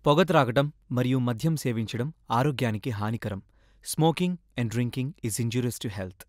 పొగ త్రాగటం మరియు మద్యం సేవించడం ఆరోగ్యానికి హానికరం smoking and drinking is injurious to health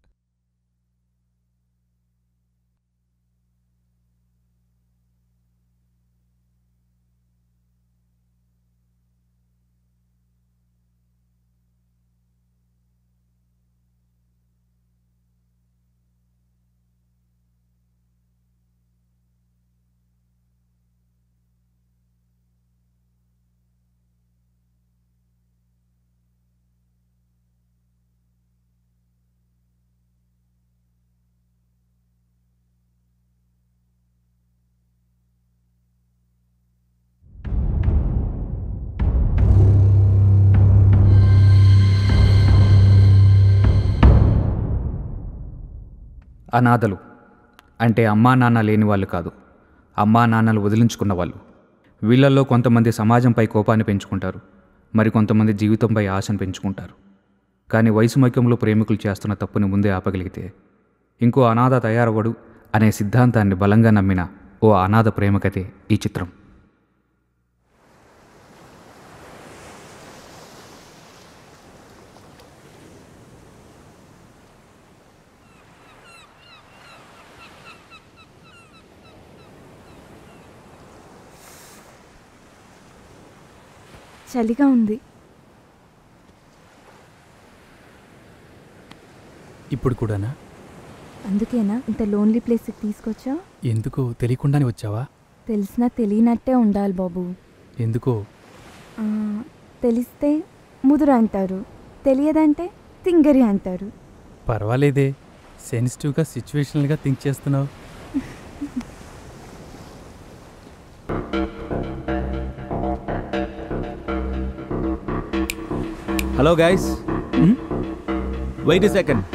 అనాథలు అంటే అమ్మా నాన్న లేని వాళ్ళు కాదు అమ్మా నాన్నలు వదిలించుకున్న వాళ్ళు వీళ్ళల్లో కొంతమంది సమాజంపై కోపాన్ని పెంచుకుంటారు మరి కొంతమంది జీవితంపై ఆశను పెంచుకుంటారు కానీ వయసు మైకంలో ప్రేమికులు చేస్తున్న తప్పుని ముందే ఆపగలిగితే ఇంకో అనాథ తయారవడు అనే సిద్ధాంతాన్ని బలంగా నమ్మిన ఓ అనాథ ప్రేమ కథే ఈ చిత్రం చలిగా ఉంది ఇప్పుడు కూడానా అందుకేనా ఇంత లోన్లీ ప్లేస్కి తీసుకొచ్చా ఎందుకో తెలియకుండానే వచ్చావా తెలిసినా తెలియనట్టే ఉండాలి బాబు ఎందుకో ఆ, తెలిస్తే ముదురు అంటారు తెలియదంటే తింగరి అంటారు పర్వాలేదే సెన్సిటివ్గా సిచ్యువేషనల్గా థింక్ చేస్తున్నావు hello guys wait second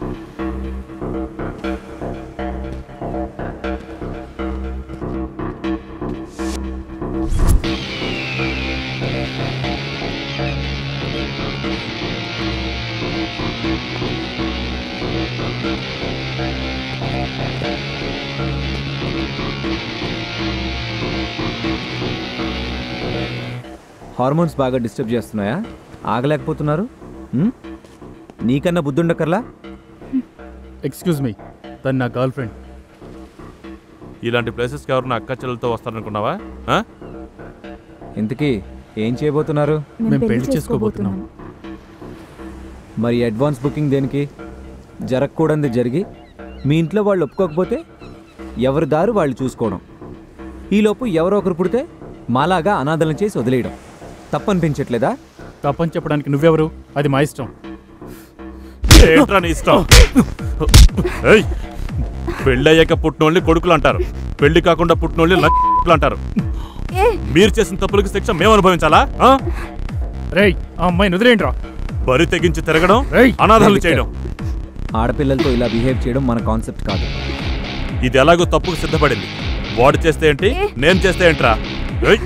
hormones బాగా డిస్టర్బ్ చేస్తున్నాయా ఆగలేకపోతున్నారు ఉమ్? నీకన్నా బుద్ధుండకర్లా ఎక్స్క్యూజ్ మీ తను నా గర్ల్ ఫ్రెండ్ ఇలాంటి ప్లేసెస్కి ఎవరన్నా అక్క చెల్లెలతో వస్తారనుకున్నావా ఆ? ఇంతకీ ఏం చేయబోతున్నారు మేము పెళ్లి చేసుకోబోతున్నాం. మరి అడ్వాన్స్ బుకింగ్ దేనికి జరగకూడదు జరిగి మీ ఇంట్లో వాళ్ళు ఒప్పుకోకపోతే ఎవరి దారు వాళ్ళు చూసుకోవడం ఈలోపు ఎవరో ఒకరు పుడితే మాలాగా అనాథలను చేసి వదిలేయడం తప్పనిపించట్లేదా తప్పని చెప్పడానికి నువ్వెవరు అది మా ఇష్టం ఏంట్రా నీ ఇష్టం ఏయ్! పెళ్ళయ్యాక పుట్టినోళ్ళని కొడుకులు అంటారు పెళ్లి కాకుండా పుట్టినోళ్ళని లక్కులు అంటారు ఏ మీరు చేసిన తప్పులకి శిక్ష మేము అనుభవించాలా ఆ? రేయ్ ఆ అమ్మాయిని వదిలేంట్రా బరి తెగించి తిరగడం రేయ్! అనాథాలు చేయడం ఆడపిల్లలతో ఇలా బిహేవ్ చేయడం మన కాన్సెప్ట్ కాదు ఇది ఎలాగో తప్పుకు సిద్ధపడింది వాడు చేస్తే ఏంటి నేను చేస్తే ఏంట్రా ఏయ్!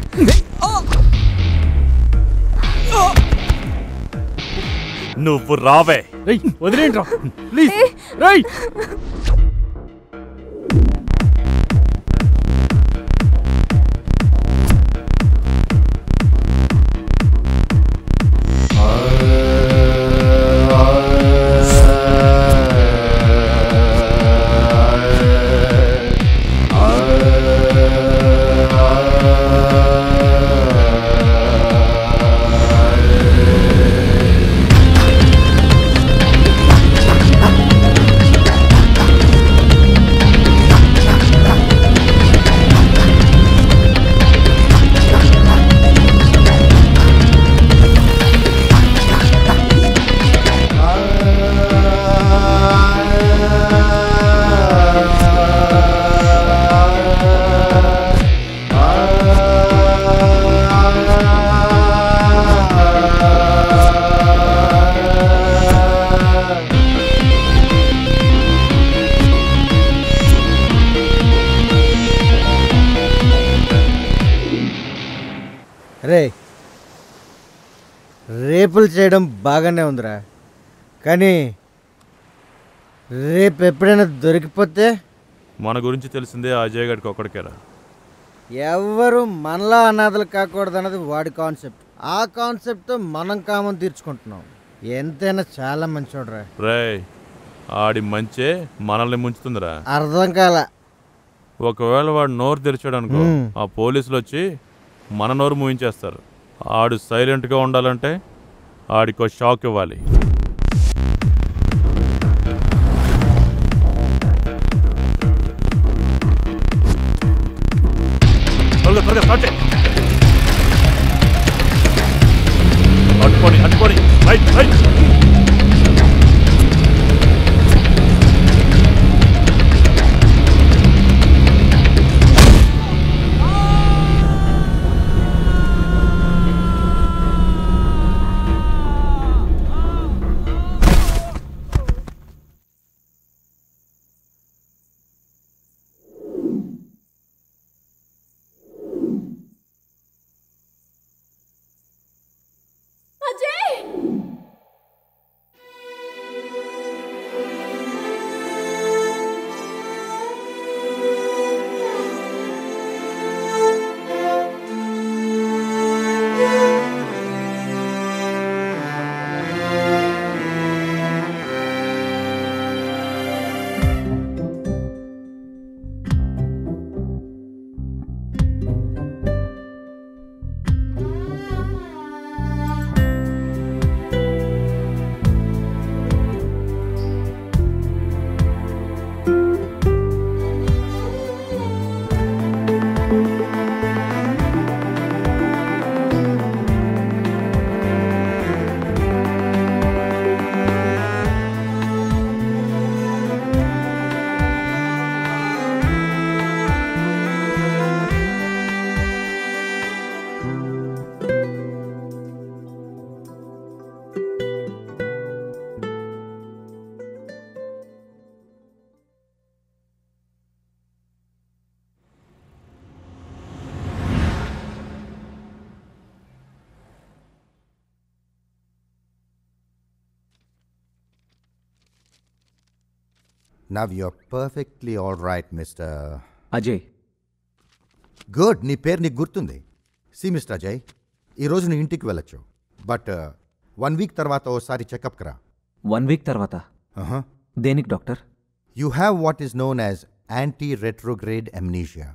నువ్వు రావే రేయ్ వదిలేంట్రా ప్లీజ్ రేయ్ రే రేపులు చేయడం బాగానే ఉందిరా కానీ రేపు ఎప్పుడైనా దొరికిపోతే మన గురించి తెలిసిందే ఆ అజయ్ గడికి ఒక్కడికేరా ఎవరు మనలా అనాథలు కాకూడదు అన్నది వాడి కాన్సెప్ట్ ఆ కాన్సెప్ట్తో మనం కామం తీర్చుకుంటున్నాం ఎంతైనా చాలా మంచోడ్రా రేయ్ ఆడి మంచే మనల్ని ముంచుతుందిరా అర్థం కాల ఒకవేళ వాడు నోరు తెరిచాడు అనుకో మ్మ్. ఆ పోలీసులు వచ్చి మన నోరు మూయించేస్తారు ఆడు సైలెంట్గా ఉండాలంటే ఆడికో షాక్ ఇవ్వాలి త్వరగా, త్వరగా, start చేయి. అట్టుకోని అట్టుకోని right right Now you're perfectly all right, Mr. Ajay good నీ పేరు నీకు గుర్తుంది సి మిస్టర్ అజయ్ ఈరోజు నీ ఇంటికి వెళ్ళొచ్చు బట్ వన్ వీక్ తర్వాత ఓసారి చెకప్కి రా వన్ వీక్ తర్వాత దేనికి doctor you have what is known as anti retrograde amnesia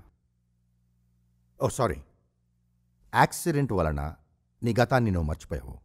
oh sorry accident వలన నీ గతాన్ని నువ్వు మర్చిపోయావు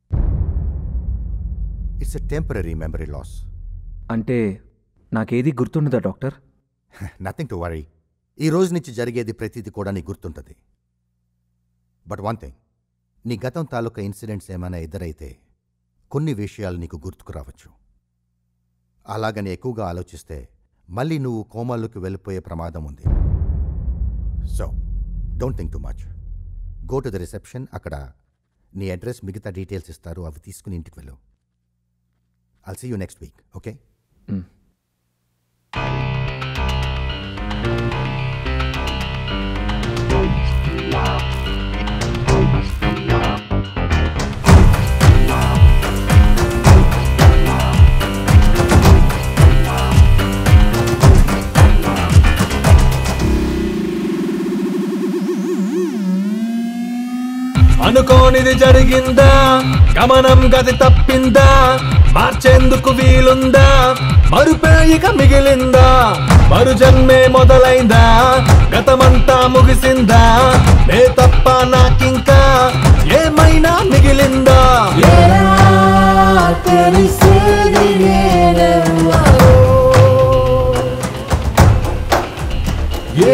it's a temporary memory loss అంటే నాకేది గుర్తుండదా డాక్టర్ నథింగ్ టు వరీ ఈ రోజు నుంచి జరిగేది ప్రతిదీ కూడా నీకు గుర్తుంటుంది బట్ వన్ థింగ్ నీ గతం తాలూకా ఇన్సిడెంట్స్ ఏమైనా ఎదురైతే కొన్ని విషయాలు నీకు గుర్తుకు రావచ్చు అలాగని ఎక్కువగా ఆలోచిస్తే మళ్ళీ నువ్వు కోమాల్లోకి వెళ్ళిపోయే ప్రమాదం ఉంది so don't think too much go to the reception అక్కడ నీ అడ్రస్ మిగతా డీటెయిల్స్ ఇస్తారు అవి తీసుకుని ఇంటికి వెళ్ళు I'll see you next week okay అనుకోనిది జరిగిందా గమనం గది తప్పిందా మార్చేందుకు వీలుందా మరుపేయిక మిగిలిందా మరు జన్మే మొదలైందా గతమంతా ముగిసిందా నే తప్ప నాకింకా ఏమైనా మిగిలిందా ఏ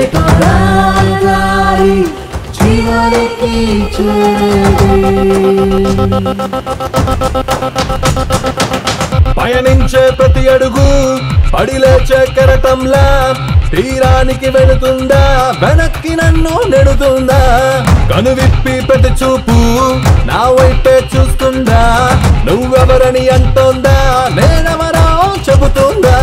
పయనించే ప్రతి అడుగు పడిలేచే కెరటంలా తీరానికి వెళుతుందా వెనక్కి నన్ను నెడుతుందా కనువిప్పి ప్రతి చూపు నా వైపే చూస్తుందా నువ్వెవరని అంటోందా నేనెవరో చెబుతుందా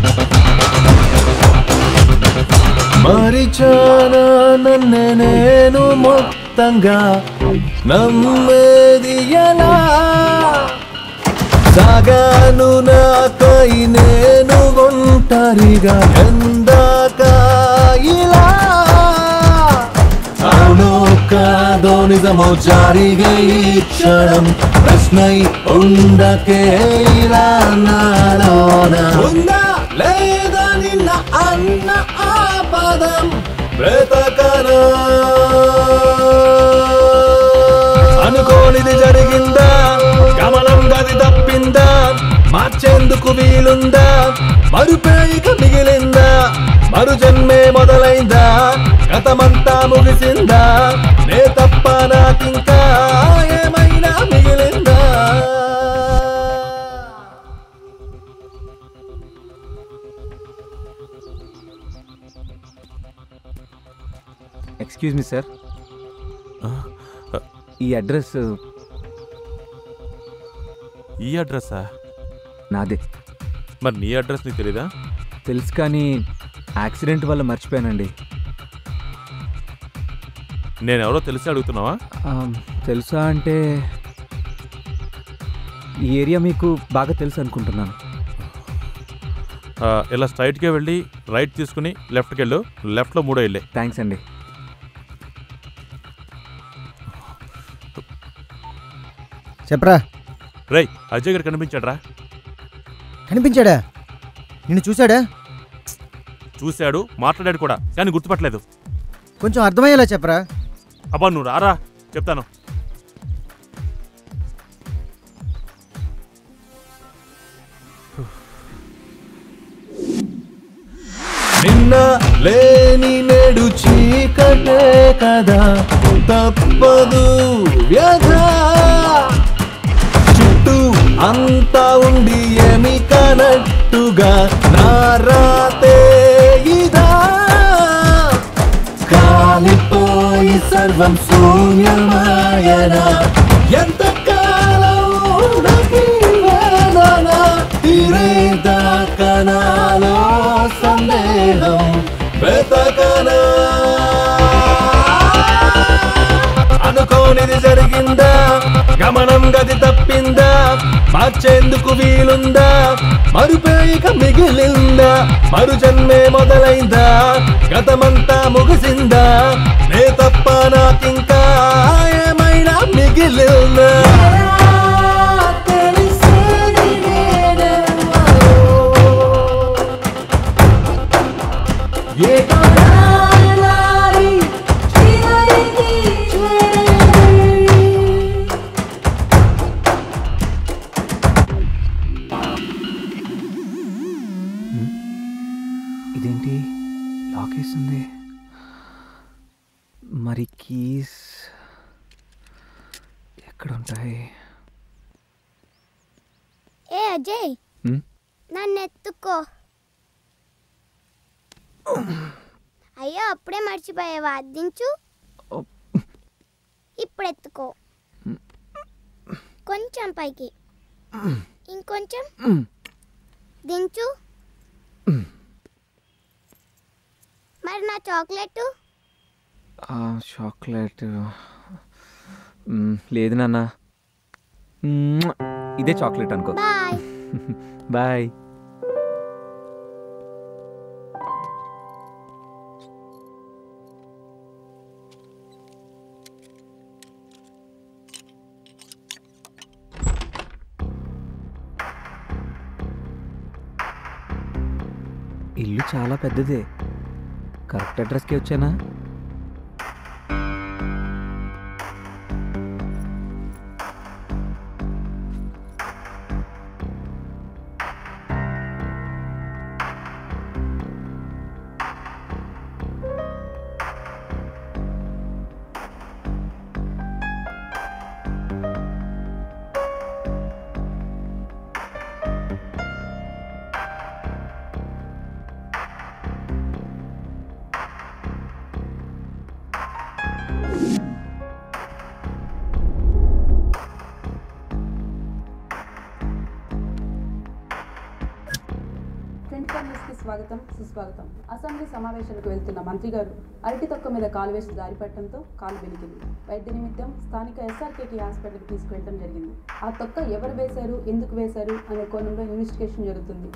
మరిచానా నన్నే మొత్తంగా నమ్మేది ఎలా సాగాను నాకై నేను ఒంటరిగా ఎందాక ఇలా అవునో కాదో నిజమో జారిగా ఈ క్షణం ప్రశ్నై ఉండకే ఇలా నాలోన ఉందా లేదా నిన్న అన్న ఆ పదం బ్రతకనా అనుకోనిది జరిగిందా గమనం గది తప్పిందా మార్చేందుకు వీలుందా మరుపేయిక మిగిలిందా మరు జన్మే మొదలైందా గతమంతా ముగిసిందా నే తప్ప నాకింకా ఏమైనా మిగిలిందా ఎక్స్క్యూజ్ మీ సార్ ఈ అడ్రస్ ఈ అడ్రస్సా నాదే మరి నీ అడ్రస్ నీకు తెలీదా తెలుసు కానీ యాక్సిడెంట్ వల్ల మర్చిపోయానండి నేను ఎవరో తెలిసి అడుగుతున్నావా ఆ, తెలుసా అంటే ఈ ఏరియా మీకు బాగా తెలుసు అనుకుంటున్నాను ఆ, ఇలా స్ట్రైట్గా వెళ్ళి రైట్ తీసుకుని లెఫ్ట్కి వెళ్ళు లెఫ్ట్లో మూడో వెళ్ళే థ్యాంక్స్ అండి చెప్పరా రేయ్ అజయ్ గారు కనిపించాడ్రా కనిపించాడా నిన్ను చూశాడా చూశాడు మాట్లాడాడు కూడా కానీ గుర్తుపట్టలేదు కొంచెం అర్థమయ్యేలా చెప్పరా అబ్బా నువ్వు రారా చెప్తాను నిన్న లేని నేడు చీకటే కదా తప్పదు వ్యధ చుట్టూ అంతా ఉండి ఏమి కనట్టుగా నారాతే ఇదా కాలిపోయి సర్వం శూన్యమాయన ఎంత కాలం ఉండకి వేదన తీరేదాకా నాలో సందేహం వెతకనా అనుకోనిది జరిగిందా గమనం గది తప్పిందా మార్చేందుకు వీలుందా మరుపేయిక మిగిలిందా మరు జన్మే మొదలైందా గతమంతా ముగిసిందా నే తప్ప నాకింకా ఏమైనా మిగిలిందా తెలిసేది లేదేమో. ఏ కాలాలి చివరికి చేరి. ఇదేంటి లాక్ వేస్తుంది మరి కీస్ ఎక్కడ ఉంటాయి ఏ అజయ్ హ్మ్? నన్ను ఎత్తుకో అయ్యో అప్పుడే మర్చిపోయావా దించు ఇప్పుడు ఎత్తుకో కొంచెం పైకి ఇంకొంచెం దించు మరి నా చాక్లెట్ ఆ, చాక్లెట్ మ్, లేదు నాన్న మ్మ్. ఇదే చాక్లెట్ అనుకో బాయ్ బాయ్ ఇల్లు చాలా పెద్దదే కరెక్ట్ అడ్రస్కి వచ్చానా స్వాగతం సుస్వాగతం అసెంబ్లీ సమావేశాలకు వెళ్తున్న మంత్రి గారు అరటి తొక్క మీద కాలు వేసి దారిపట్టడంతో కాలు వెలిగింది వైద్య నిమిత్తం స్థానిక ఎస్ఆర్కేటీ హాస్పిటల్కి తీసుకెళ్లడం జరిగింది ఆ తొక్క ఎవరు వేశారు ఎందుకు వేశారు అనే కోణంలో ఇన్వెస్టిగేషన్ జరుగుతుంది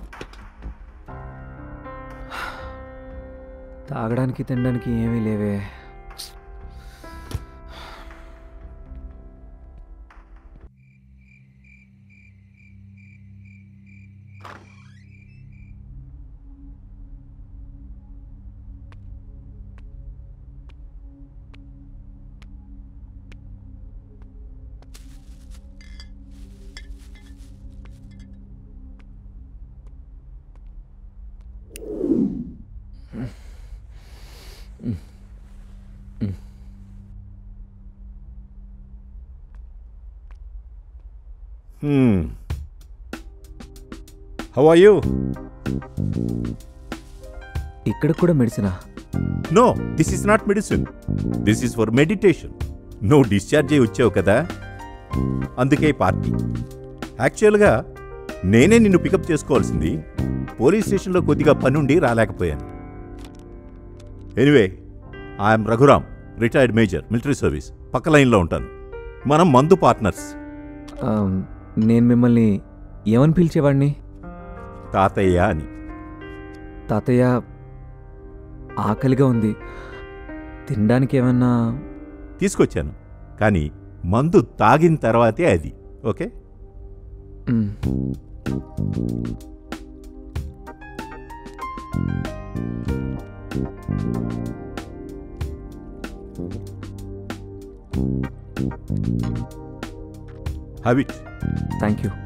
తాగడానికి తినడానికి ఏమీ లేవే Hmm. How are you? ఇక్కడ కూడా మెడిసినా no this is not medicine this is for meditation నువ్వు డిశ్చార్జ్ అయి వచ్చావు కదా అందుకే ఈ పార్టీ యాక్చువల్గా నేనే నిన్ను పికప్ చేసుకోవాల్సింది పోలీస్ స్టేషన్లో కొద్దిగా పనుండి రాలేకపోయాను anyway I'm Raghuram retired major military service పక్క లైన్లో ఉంటాను మనం మందు పార్ట్నర్స్ ఆమ్, నేను మిమ్మల్ని ఏమని పిలిచేవాడిని తాతయ్య అని తాతయ్య ఆకలిగా ఉంది తినడానికి ఏమన్నా తీసుకొచ్చాను కానీ మందు తాగిన తర్వాతే అది okay hmm, have it thank you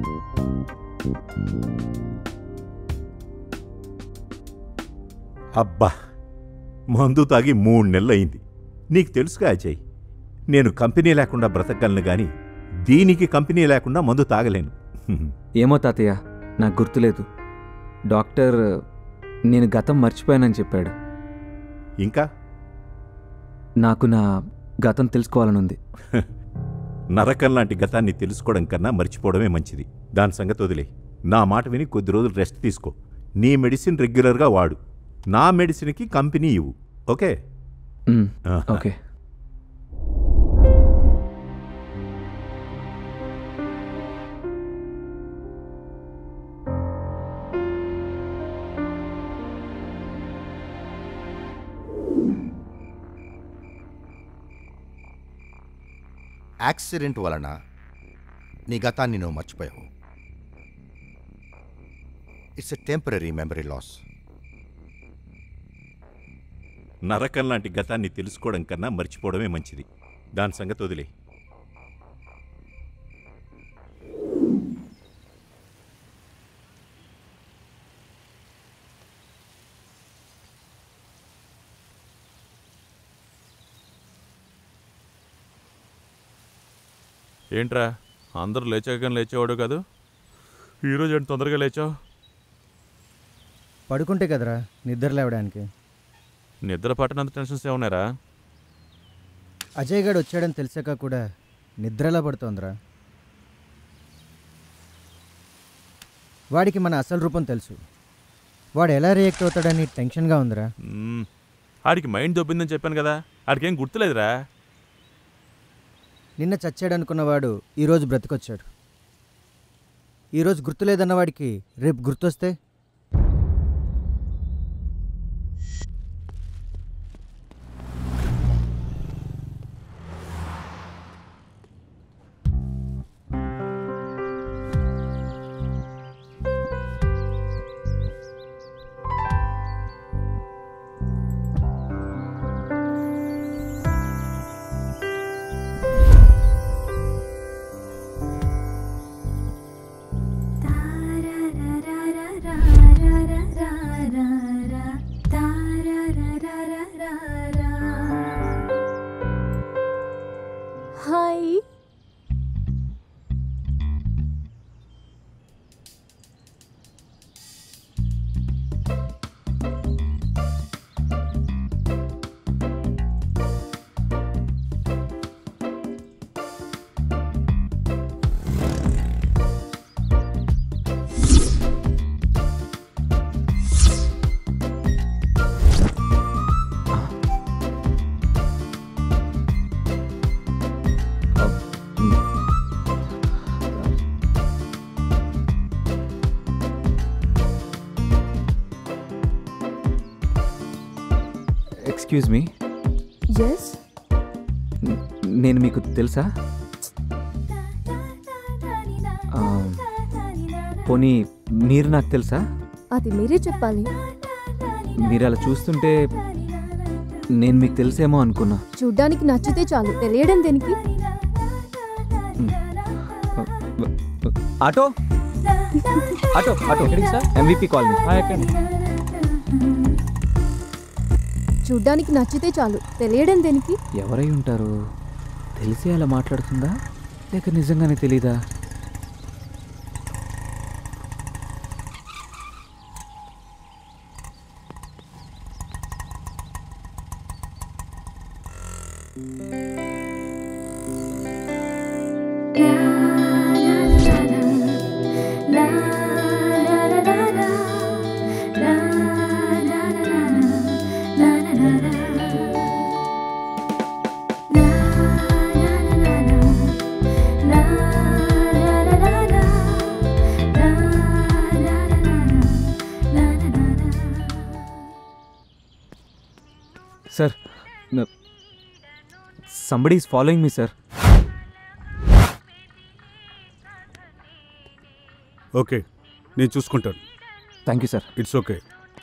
అబ్బా మందు తాగి మూడు నెలలు అయింది నీకు తెలుసుగా అజయ్ నేను కంపెనీ లేకుండా బ్రతకగలను గాని దీనికి కంపెనీ లేకుండా మందు తాగలేను ఏమో తాతయ్య నాకు గుర్తులేదు డాక్టర్ నేను గతం మర్చిపోయానని చెప్పాడు ఇంకా నాకు నా గతం తెలుసుకోవాలనుంది నరకం లాంటి గతాన్ని తెలుసుకోవడం కన్నా మర్చిపోవడమే మంచిది దాని సంగతి వదిలే నా మాట విని కొద్ది రోజులు రెస్ట్ తీసుకో నీ మెడిసిన్ రెగ్యులర్గా వాడు నా మెడిసిన్కి కంపెనీ ఇవ్వు ఓకే మ్, ఆహా. ఓకే యాక్సిడెంట్ వలన నీ గతాన్ని నువ్వు మర్చిపోయావు it's a temporary memory loss నరకం లాంటి గతాన్ని తెలుసుకోవడం కన్నా మర్చిపోవడమే మంచిది దాని సంగతి వదిలే ఏంట్రా అందరూ లేచాక లేచేవాడు కాదు ఈరోజు ఏంటి తొందరగా లేచావు పడుకుంటే కదరా నిద్ర లేవడానికి నిద్ర పట్టనంత టెన్షన్స్ ఏమన్నారా అజయ్ గడు వచ్చాడని తెలిసాక కూడా నిద్ర ఎలా పడుతోందిరా వాడికి మన అసలు రూపం తెలుసు వాడు ఎలా రియాక్ట్ అవుతాడని టెన్షన్గా ఉందిరా మ్మ్. ఆడికి మైండ్ దొబ్బిందని చెప్పాను కదా ఆడికేం గుర్తులేదురా నిన్న చచ్చాడనుకున్నవాడు ఈరోజు బ్రతికొచ్చాడు ఈరోజు గుర్తులేదన్న వాడికి రేపు గుర్తొస్తే హాయ్ ఎక్స్క్యూజ్ మీ ఎస్ నేను మీకు తెలుసా ఆ, పోనీ మీరు నాకు తెలుసా అది మీరే చెప్పాలి మీరు అలా చూస్తుంటే నేను మీకు తెలుసేమో అనుకున్నా చూడ్డానికి నచ్చితే చాలు తెలియడం దేనికి ఆటో ఆటో ఆటో ఎక్కడికి సార్ ఎంవిపి కాలనీ ఎక్కండి చూడ్డానికి నచ్చితే చాలు తెలియడం దేనికి ఎవరై ఉంటారు తెలిసే అలా మాట్లాడుతుందా లేక నిజంగానే తెలీదా sir somebody is following me sir okay నేను చూసుకుంటాను thank you sir it's okay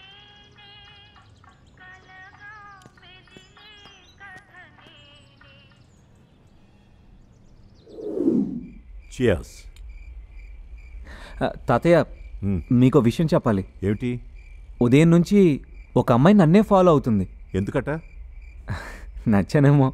చియాస్ తాతయ్య మీకు విషయం చెప్పాలి ఏమిటి ఉదయం నుంచి ఒక అమ్మాయి నన్నే ఫాలో అవుతుంది ఎందుకట నచ్చానేమో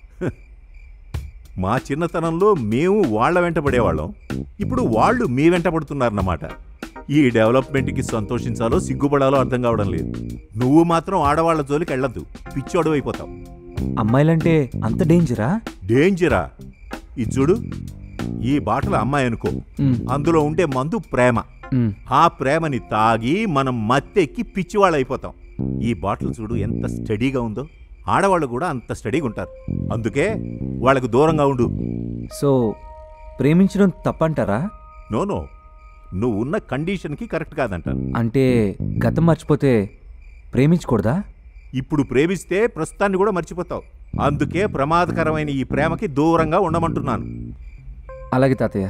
మా చిన్నతనంలో మేము వాళ్ళ వెంట పడేవాళ్ళం ఇప్పుడు వాళ్ళు మీ వెంట పడుతున్నారన్నమాట ఈ డెవలప్మెంట్కి సంతోషించాలో సిగ్గుపడాలో అర్థం కావడం లేదు నువ్వు మాత్రం ఆడవాళ్ళ జోలికి వెళ్ళద్దు పిచ్చోడు అయిపోతావు అమ్మాయిలంటే అంత డేంజరా డేంజరా ఇది చూడు ఈ బాటలు అమ్మాయి అనుకో మ్. అందులో ఉండే మందు ప్రేమ మ్. ఆ ప్రేమని తాగి మనం మత్తెక్కి పిచ్చివాళ్ళు అయిపోతాం ఈ బాటిల్ చూడు ఎంత స్టడీగా ఉందో ఆడవాళ్ళు కూడా అంత స్టడీగా ఉంటారు అందుకే వాళ్ళకు దూరంగా ఉండు సో ప్రేమించడం తప్పంటారా నో నో నువ్వు ఉన్న కండిషన్కి కరెక్ట్ కాదంట అంటే గతం మర్చిపోతే ప్రేమించకూడదా ఇప్పుడు ప్రేమిస్తే ప్రస్తుతాన్ని కూడా మర్చిపోతావు అందుకే ప్రమాదకరమైన ఈ ప్రేమకి దూరంగా ఉండమంటున్నాను అలాగే తాతయ్య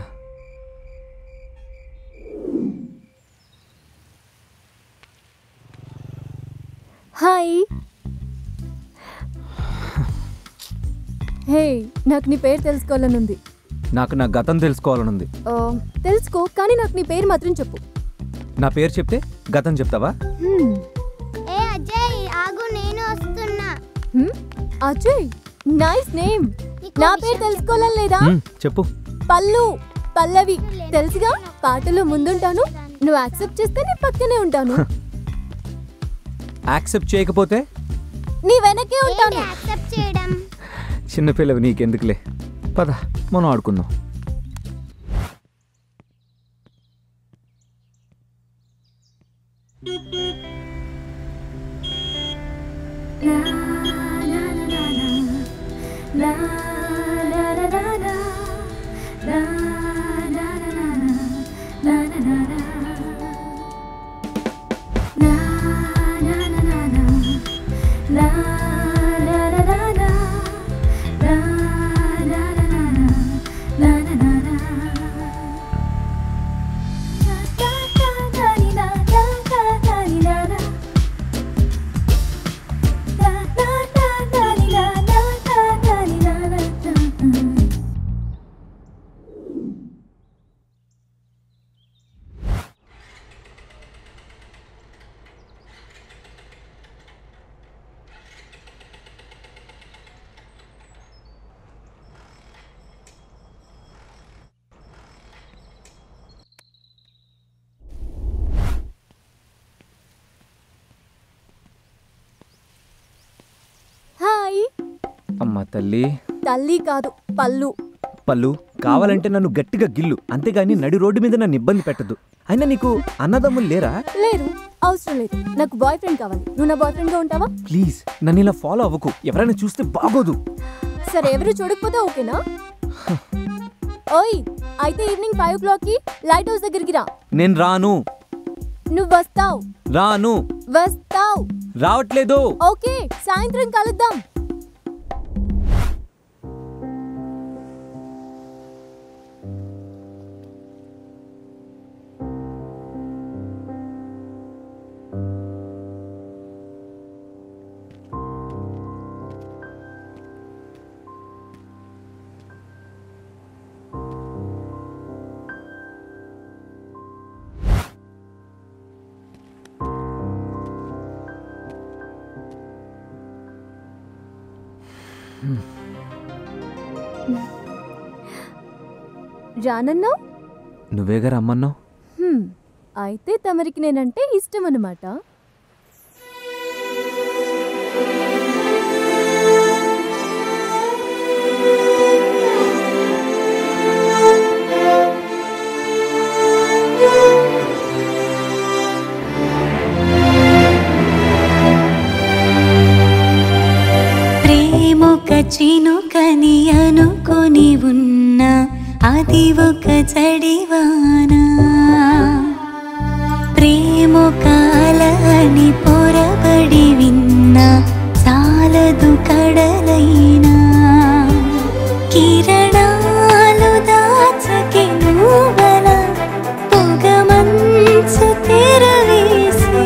హాయ్ హే నాకు నీ పేరు తెలుసుకోవాలనుంది నాకు నా గతం తెలుసుకోవాలనుంది ఆ, తెలుసుకో కానీ నాకు నీ పేరు మాత్రం చెప్పు నా పేరు చెప్తే గతం చెప్తావా హ్మ్. ఏ అజయ్ ఆగు నేను వస్తున్నా హ్మ్? అజయ్ నైస్ నేమ్ నా పేరు తెలుసుకోవాలని లేదా మ్, చెప్పు పల్లు పల్లవి తెలుసుగా పాటలో ముందుంటాను నువ్వు యాక్సెప్ట్ చేస్తే నీ పక్కనే ఉంటాను యాక్సెప్ట్ చేయకపోతే నీ వెనకే ఉంటాను యాక్సెప్ట్ చేయడం చిన్నపిల్లవి నీకెందుకులే పద మనం ఆడుకుందాం హాయ్ అమ్మ తల్లి తల్లి కాదు పల్లు పళ్ళు కావాలంటే నన్ను గట్టిగా గిల్లు అంతేగాని నడి రోడ్డు మీద నన్ను ఇబ్బంది పెట్టదు అయినా నీకు అన్నదమ్ములు లేరా లేరు అవసరం లేదు నాకు బాయ్ ఫ్రెండ్ కావాలి నువ్వు నా బాయ్ ఫ్రెండ్ గా ఉంటావా ప్లీజ్ నన్ను ఇలా ఫాలో అవ్వకు ఎవరైనా చూస్తే బాగోదు సరే ఎవరు చూడకపోతే ఓకేనా ఓయ్ అయితే ఈవినింగ్ ఫైవ్ ఓ క్లాక్ కి లైట్ హౌస్ దగ్గరికి రా నేను రాను నువ్వు వస్తావు రాను వస్తావు రావట్లేదు ఓకే సాయంత్రం కలుద్దాం రానన్నావు నువ్వేగా రమ్మన్నావు హ్మ్, అయితే తమరికి నేనంటే ఇష్టం అన్నమాట ప్రేమొక చినుకని అనుకొని ఉన్నా అది ఒక చడివానా ప్రేమొక అలని పొరబడి విన్నా చాలదు కడలైనా కిరణాలు దాచకి నువ్వల పొగమంచు తెరవేసి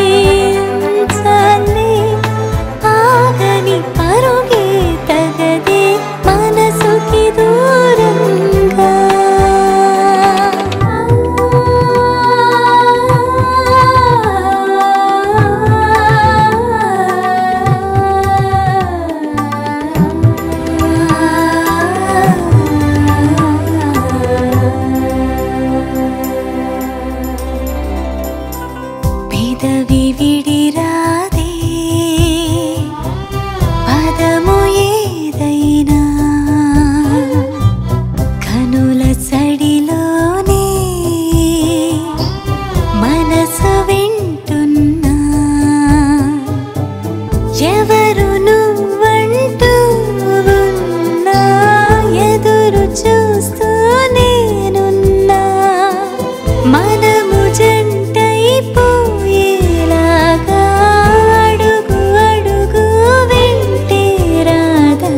చాలే ఆగని పరుగే తగదే మనసుకి దూరంగా పెదవి విడిరాదే పదము ఏదైనా కనుల సడిలోనే మనసు వింటున్నా ఎవరు నువ్వంటూ ఉన్నా ఎదురు చూస్తూ నేనున్నా మనము జంటైపోయేలాగా అడుగు అడుగు వెంటే రాదా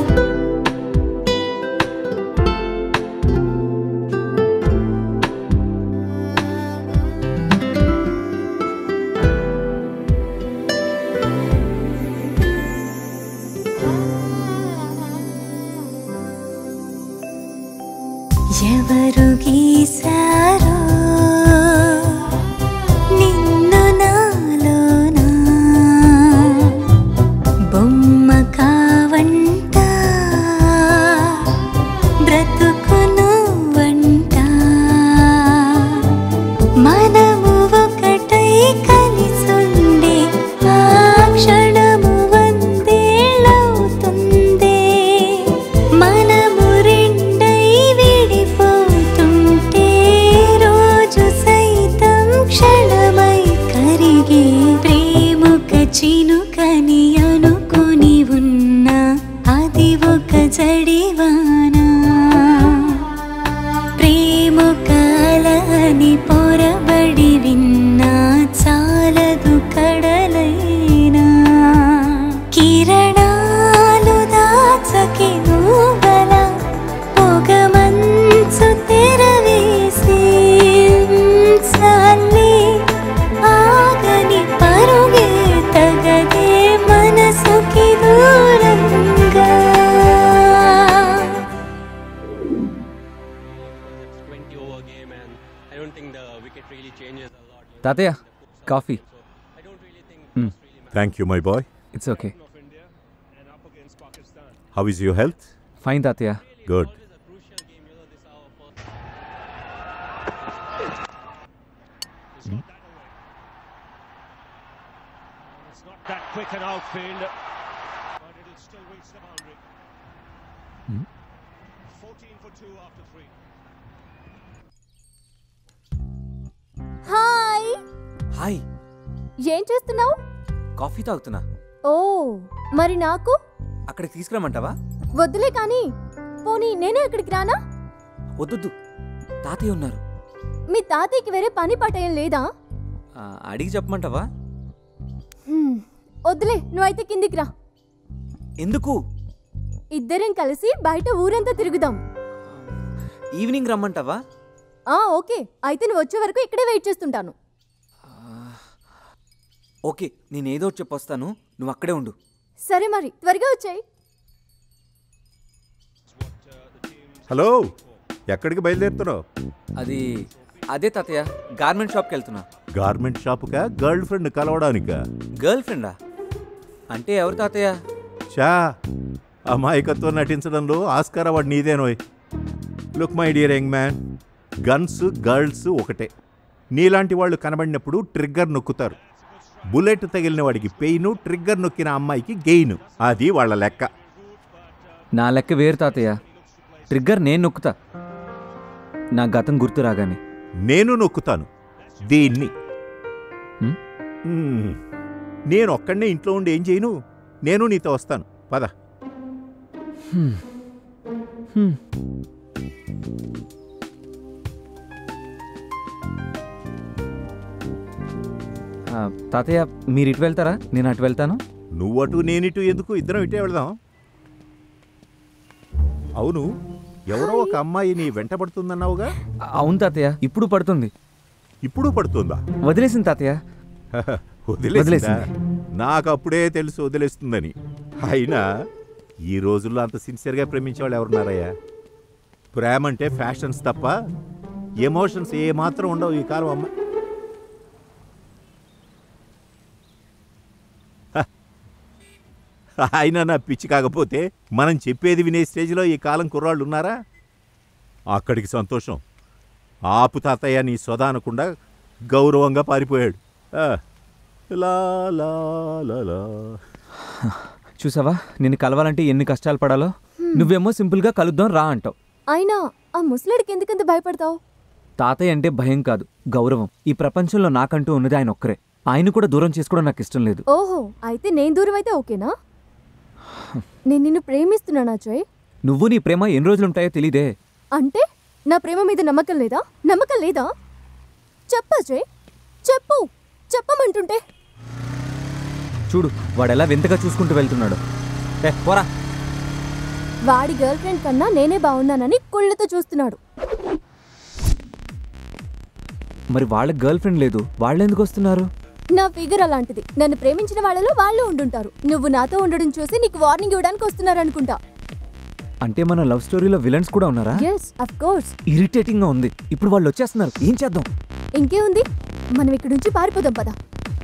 ఎవరు గీసారో నిన్ను నాలోనా బొమ్మ కావంట బ్రతుకును వంట మనము ఒకటై కలిసుండే ఆ క్షణము వందేళ్ళవుతుందే మనము రెండై విడిపోతుంటే రోజు సైతం క్షణమై కరిగే ప్రేమొక చినుకని అనుకొని ఉన్నా అది ఒక జడివానా ప్రేమొక అలని పొరబడి విన్నా చాలదు కడలైనా కిరణాలు దాచకి నువ్వల పొగమంచు తెరవేసి చాలే ఆగని పరుగే తగదే మనసుకి దూరంగా తాతయ్య coffee thank you my boy it's okay how is your health fine తాతయ్య good That quick an outfield, but it'll still reach the boundary. 14 for 2 after 3. Hi hi ఏం చేస్తున్నావు కాఫీ తాగుతున్నా ఓ మరి నాకు అక్కడికి తీసుకురమ్మంటావా వద్దులే కానీ పోనీ నేనే అక్కడికి రానా వద్దొద్దు తాతయ్య ఉన్నారు మీ తాతయ్యకి వేరే పని పాట ఏం లేదా ఆ, అడిగి చెప్పమంటావా హ్మ్, వద్దులే నువ్వైతే కిందికి రా ఎందుకు ఇద్దరం కలిసి బయట ఊరంతా తిరుగుదాం ఈవినింగ్ రమ్మంటావా ఆ ఓకే అయితే నువ్వు వచ్చే వరకు ఇక్కడే వెయిట్ చేస్తుంటాను ఓకే నేను ఏదో ఒకటి చెప్పొస్తాను నువ్వు అక్కడే ఉండు సరే మరి త్వరగా వచ్చాయి హలో ఎక్కడికి బయలుదేరుతున్నావు అది అదే తాతయ్య గార్మెంట్ షాప్కి వెళ్తున్నా గార్మెంట్ షాపుకా గర్ల్ ఫ్రెండ్ కలవడానికా గర్ల్ ఫ్రెండా అంటే ఎవరు తాతయ్య చా అమాయకత్వం నటించడంలో ఆస్కార్ అవార్డు నీదేనోయ్ look my dear young man guns girls ఒకటే నీలాంటి వాళ్ళు కనబడినప్పుడు ట్రిగ్గర్ నొక్కుతారు బుల్లెట్ తగిలిన వాడికి పెయిన్ ట్రిగ్గర్ నొక్కిన అమ్మాయికి గెయిన్ అది వాళ్ళ లెక్క నా లెక్క వేరు తాతయ్య ట్రిగ్గర్ నేను నొక్కుతా నా గతం గుర్తు రాగానే నేను నొక్కుతాను దీన్ని హ్మ్? మ్మ్. నేను ఒక్కడనే ఇంట్లో ఉండి ఏం చేయను నేను నీతో వస్తాను పద హ్మ్. హ్మ్. ఆ, తాతయ్య మీరు ఇటు వెళ్తారా నేను అటు వెళ్తాను నువ్వు అటు నేనిటు ఎందుకు ఇద్దరం ఇటే వెళదాం అవును ఎవరో ఒక అమ్మాయి నీ వెంట పడుతుందన్నావుగా అవును తాతయ్య ఇప్పుడు పడుతుంది ఇప్పుడు పడుతుందా వదిలేసింది తాతయ్య వదిలేసిందా వదిలేసింది. నాకు అప్పుడే తెలుసు వదిలేస్తుందని అయినా ఈ రోజుల్లో అంత సిన్సియర్గా ప్రేమించే వాళ్ళు ఎవరున్నారయ్యా ప్రేమ అంటే ఫ్యాషన్స్ తప్ప ఎమోషన్స్ ఏ మాత్రం ఉండవు ఈ కాలం అమ్మ హ. అయినా నా పిచ్చి కాకపోతే మనం చెప్పేది వినే స్టేజ్లో ఈ కాలం కుర్రాళ్ళు ఉన్నారా అక్కడికి సంతోషం ఆపు తాతయ్య నీ సొద అనకుండా గౌరవంగా పారిపోయాడు ఆ, లా లా లా లా చూసావా నిన్ను కలవాలంటే ఎన్ని కష్టాలు పడాలో నువ్వేమో సింపుల్గా కలుద్దాం రా అంటావు అయినా ఆ ముసలిడికి ఎందుకంత భయపడతావు తాతయ్య అంటే భయం కాదు గౌరవం ఈ ప్రపంచంలో నాకంటూ ఉన్నది ఆయన ఒక్కరే ఆయన కూడా దూరం చేసుకోవడం నాకు ఇష్టం లేదు ఓహో అయితే నేను దూరం అయితే ఓకేనా నేను నిన్ను ప్రేమిస్తున్నానా జయ్ నువ్వు నీ ప్రేమ ఎన్ని రోజులు ఉంటాయో తెలీదే అంటే నా ప్రేమ మీద నమ్మకం లేదా నమ్మకం లేదా చెప్పా జయ్ చెప్పు చెప్పమంటుంటే చూడు వాడు ఎలా వింతగా చూసుకుంటూ వెళ్తున్నాడు ఏ పోరా వాడి గర్ల్ ఫ్రెండ్ కన్నా నేనే బాగున్నానని కుళ్ళతో చూస్తున్నాడు మరి వాళ్ళ గర్ల్ ఫ్రెండ్ లేదు వాళ్ళు ఎందుకు వస్తున్నారు నా ఫిగర్ అలాంటిది నన్ను ప్రేమించిన వాళ్ళలో వాళ్ళు ఉండుంటారు నువ్వు నాతో ఉండడం చూసి నీకు వార్నింగ్ ఇవ్వడానికి వస్తున్నారు అనుకుంటా అంటే మన లవ్ స్టోరీలో విలన్స్ కూడా ఉన్నారా ఎస్ అఫ్ కోర్స్ ఇరిటేటింగ్ గా ఉంది ఇప్పుడు వాళ్ళు వచ్చేస్తున్నారు ఏం చేద్దాం ఇంకేముంది మనం ఇక్కడి నుంచి పారిపోదాం పదా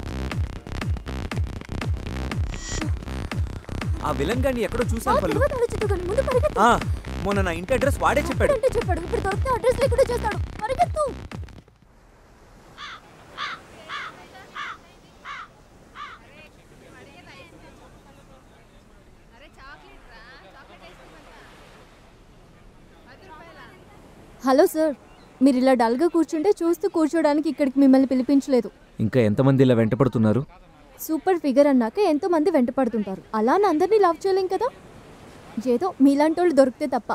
ఆ విలన్ గాని ఎక్కడో చూసాను పళ్ళు తర్వాత ఆలోచిద్దుగాని, ముందు పరిగెత్తు. ఆ, మొన్న నా ఇంటి అడ్రస్ వాడే చెప్పాడు అంటే చెప్పాడు ఇప్పుడు దొరికితే అడ్రస్ లేకుండా చేస్తాడు పరిగెత్తు హలో సార్ మీరు ఇలా డల్గా కూర్చుంటే చూస్తూ కూర్చోడానికి ఇక్కడికి మిమ్మల్ని పిలిపించలేదు ఇంకా ఎంతమంది ఇలా వెంటపడుతున్నారు సూపర్ ఫిగర్ అన్నాక ఎంతో మంది వెంట పడుతుంటారు అలా అని అందరినీ లవ్ చేయలేం కదా ఏదో మీలాంటి వాళ్ళు దొరికితే తప్ప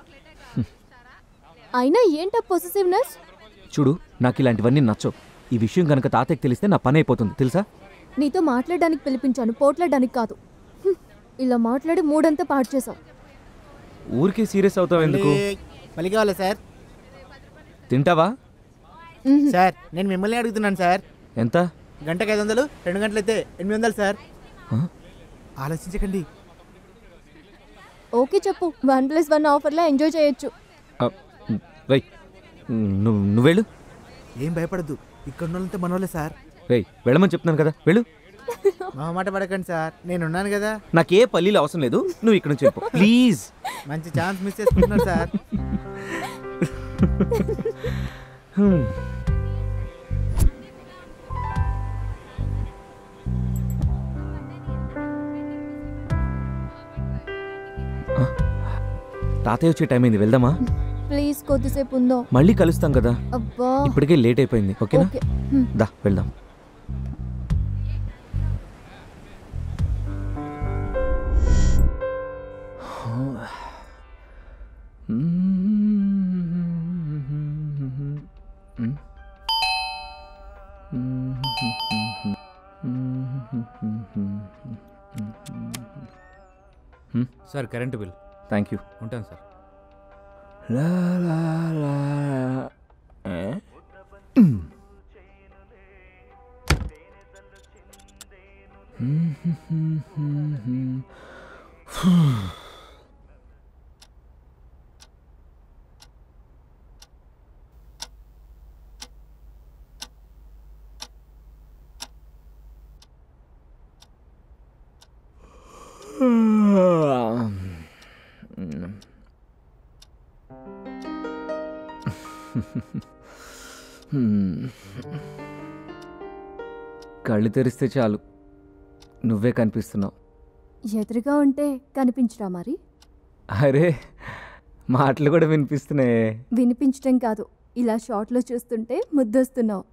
అయినా ఏంటా పొసెసివ్నెస్ చూడు నాకు ఇలాంటివన్నీ నచ్చవు ఈ విషయం కనుక తాతయ్యకి తెలిస్తే నా పని అయిపోతుంది తెలుసా నీతో మాట్లాడడానికి పిలిపించాను పోట్లాడడానికి కాదు హ్మ్, ఇలా మాట్లాడి మూడంతా పాడు చేసావు ఊరికి సీరియస్ అవుతావు ఎందుకు మళ్ళీ కావాలా సార్ తింటావా సార్ నేను మిమ్మల్ని అడుగుతున్నాను సార్ ఎంత గంటకి ఐదు వందలు రెండు గంటలైతే ఎనిమిది వందలు సార్ ఆ? ఆలోచించకండి ఓకే చెప్పు వన్ ప్లస్ వన్ ఆఫర్లో ఎంజాయ్ చేయొచ్చు ఆ, రై నువ్వు నువ్వెళ్ళు ఏం భయపడద్దు ఇక్కడ ఉన్నంత మనోళ్ళే సార్ రేయ్ వెళ్ళమని చెప్తున్నాను కదా వెళ్ళు మా మాట పడకండి సార్ నేనున్నాను కదా నాకే పల్లీలు అవసరం లేదు నువ్వు ఇక్కడ నుంచి వెళ్ళిపో ప్లీజ్ మంచి ఛాన్స్ మిస్ చేసుకుంటున్నారు సార్ తాతయ్య వచ్చే టైం అయింది వెళ్దామా ప్లీజ్ కొద్దిసేపు ఉందో మళ్ళీ కలుస్తాం కదా అబ్బా ఇప్పటికే లేట్ అయిపోయింది ఓకేనా ఓకే హ్మ్. దా వెళ్దాం sir current bill thank you ఉంటాను సార్ లా లా లా ఏ? హ్మ్. కళ్ళు తెరిస్తే చాలు నువ్వే కనిపిస్తున్నావు ఎదురుగా ఉంటే కనిపించరా మరి అరే మాటలు కూడా వినిపిస్తున్నాయి వినిపించడం కాదు ఇలా షార్ట్లో చూస్తుంటే ముద్దొస్తున్నావు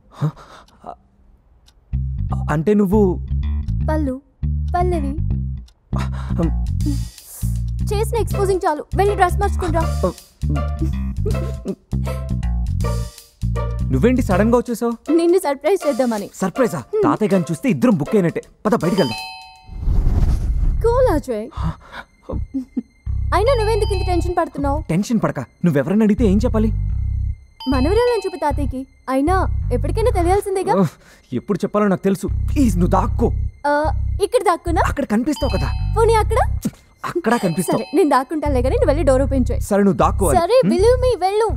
అంటే నువ్వు పళ్ళు పల్లవి చేసిన ఎక్స్పోజింగ్ చాలు వెళ్ళి డ్రెస్ మార్చుకుంటా నువ్వేంటి సడన్ గా వచ్చేసావు నిన్ను సర్ప్రైజ్ చేద్దామని సర్ప్రైజా తాతయ్య గారిని చూస్తే ఇద్దరం బుక్ అయినట్టే పద బయటికి వెళ్దాం కూల్ అజయ్ అయినా నువ్వెందుకు ఇంత టెన్షన్ పడుతున్నావు టెన్షన్ పడక నువ్వెవరైనా అడిగితే ఏం చెప్పాలి మనవరాలను చూపు తాతయ్యకి అయినా ఎప్పటికైనా తెలియాల్సిందేగా ఓహ్, ఎప్పుడు చెప్పాలో నాకు తెలుసు ప్లీజ్ నువ్వు దాక్కో ఆ, ఇక్కడ దాక్కున్నా అక్కడ కనిపిస్తావు కదా పోనీ అక్కడ అక్కడ కనిపిస్తావు సరే నేను దాక్కుంటాలే కానీ నువ్వు వెళ్ళి డోర్ ఓపెన్ చేయి సరే నువ్వు దాక్కోవాలి సరే బిలీవ్ మీ వెళ్ళు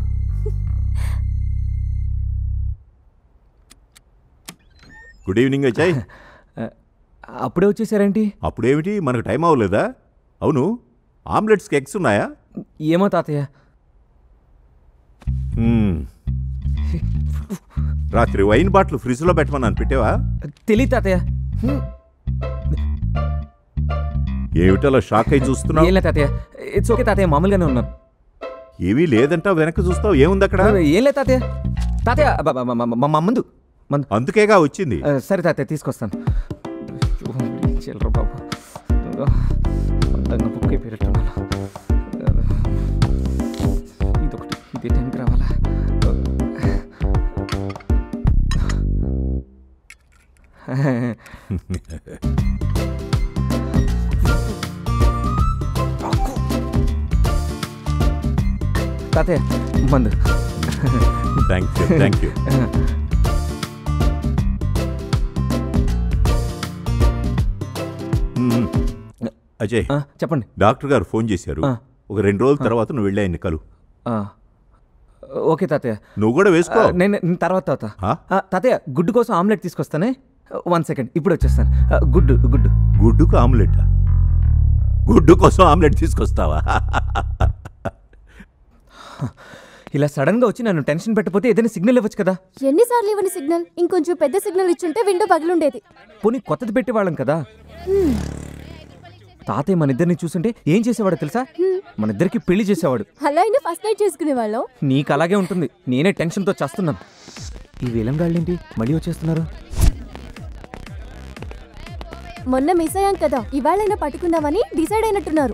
గుడ్ ఈవినింగ్ అజయ్ అప్పుడే వచ్చేసారేంటి అప్పుడేమిటి మనకు టైం అవ్వలేదా అవును ఆమ్లెట్స్కి ఎగ్స్ ఉన్నాయా ఏమో తాతయ్య మ్మ్. రాత్రి వైన్ బాటిల్ ఫ్రిడ్జ్లో పెట్టమన్నాను పెట్టావా తెలియదు తాతయ్య ఏమిటలా షాక్ అయి చూస్తున్నావు ఏం లేదు తాతయ్య ఇట్స్ ఓకే తాతయ్య మామూలుగానే ఉన్నాను ఏమీ లేదంటావు వెనక్కి చూస్తావు ఏముంది అక్కడ ఏం లేదు తాతయ్య తాతయ్య బ- బ- బ- బ- మా మందు మందు అందుకేగా వచ్చింది ఆ, సరే తాతయ్య తీసుకొస్తాను చిల్లర బాబు అందంగా బుక్ అయిపోయినట్టున్నాను ఇదొకటి ఇదే టైంకి రావాలా తాతయ్య మందు థ్యాంక్ యూ థ్యాంక్ యూ మ్మ్. అజయ్ చెప్పండి డాక్టర్ గారు ఫోన్ చేశారు ఆ. ఒక రెండు రోజుల తర్వాత నువ్వు వెళ్ళి ఆయన్ని కలు ఆ, ఓకే తాతయ్య నువ్వు కూడా వేసుకో ఆ, నేను నేను తర్వాత తాత ఆ? ఆ, తాతయ్య గుడ్డు కోసం ఆమ్లెట్ తీసుకొస్తానే వన్ సెకండ్ ఇప్పుడు వచ్చేస్తాను ఆ, గుడ్డు గుడ్డు గుడ్డుకు ఆమ్లెట్ గుడ్డు కోసం ఆమ్లెట్ తీసుకొస్తావా ఇలా సడన్ గా వచ్చి నన్ను టెన్షన్ పెట్టకపోతే ఏదైనా సిగ్నల్ ఇవ్వచ్చు కదా ఎన్నిసార్లు ఇవ్వని సిగ్నల్ ఇంకొంచెం పెద్ద సిగ్నల్ ఇచ్చుంటే విండో పగిలుండేది పోనీ కొత్తది పెట్టేవాళ్ళం కదా హ్మ్. తాతయ్య మన ఇద్దరిని చూస్తుంటే ఏం చేసేవాడో తెలుసా మన ఇద్దరికి పెళ్లి చేసేవాడు అలా అయినా ఫస్ట్ నైట్ చేసుకునే వాళ్ళం నీకు అలాగే ఉంటుంది నేనే టెన్షన్తో చేస్తున్నాను ఈ వేలంగాళ్ళేంటి మళ్ళీ వచ్చేస్తున్నారు మొన్న మిస్ అయ్యాం కదా ఇవాళైనా పట్టుకుందామని డిసైడ్ అయినట్టున్నారు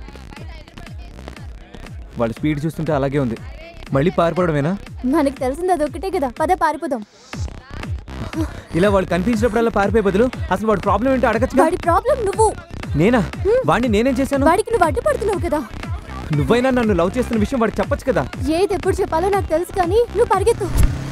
వాళ్ళ స్పీడ్ చూస్తుంటే అలాగే ఉంది మళ్ళీ పారిపోవడమేనా మనకి తెలిసింది అదొక్కటే కదా పద పారిపోదాం ఇలా వాళ్ళు కనిపించినప్పుడల్లా పారిపోయే బదులు అసలు వాడి ప్రాబ్లం ఏంటో అడగచ్చు వాడి ప్రాబ్లం నువ్వు నేనా వాడిని నేనేం చేశాను వాడికి నువ్వు అడ్డుపడుతున్నావు కదా నువ్వైనా నన్ను లవ్ చేస్తున్న విషయం వాడికి చెప్పొచ్చు కదా ఏది ఎప్పుడు చెప్పాలో నాకు తెలుసు కానీ నువ్వు పరిగెత్తు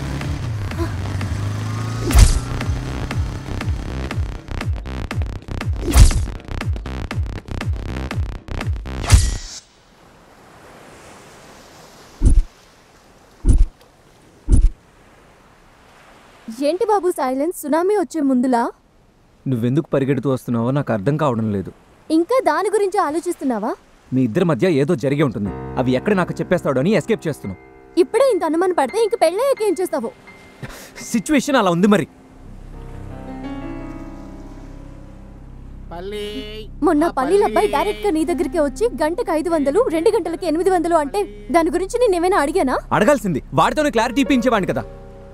ఏంటి బాబు సైలెన్స్ సునామీ వచ్చే ముందులా నువ్వెందుకు పరిగెడుతూ వస్తున్నావో నాకు అర్థం కావడం లేదు ఇంకా దాని గురించి ఆలోచిస్తున్నావా మీ ఇద్దరి మధ్య ఏదో జరిగి ఉంటుంది అవి ఎక్కడ నాకు చెప్పేస్తాడో అని ఎస్కేప్ చేస్తున్నావు ఇప్పుడే ఇంత అనుమానం పడితే ఇంక పెళ్ళయ్యాక ఏం చేస్తావు సిచ్యువేషన్ అలా ఉంది మరి మొన్న పల్లీల అబ్బాయి డైరెక్ట్ గా నీ దగ్గరికి వచ్చి గంటకు ఐదు వందలు రెండు గంటలకి ఎనిమిది వందలు అంటే దాని గురించి నేను ఏమైనా అడిగానా అడగాల్సింది వాడితోనే క్లారిటీ ఇప్పించేవాడిని కదా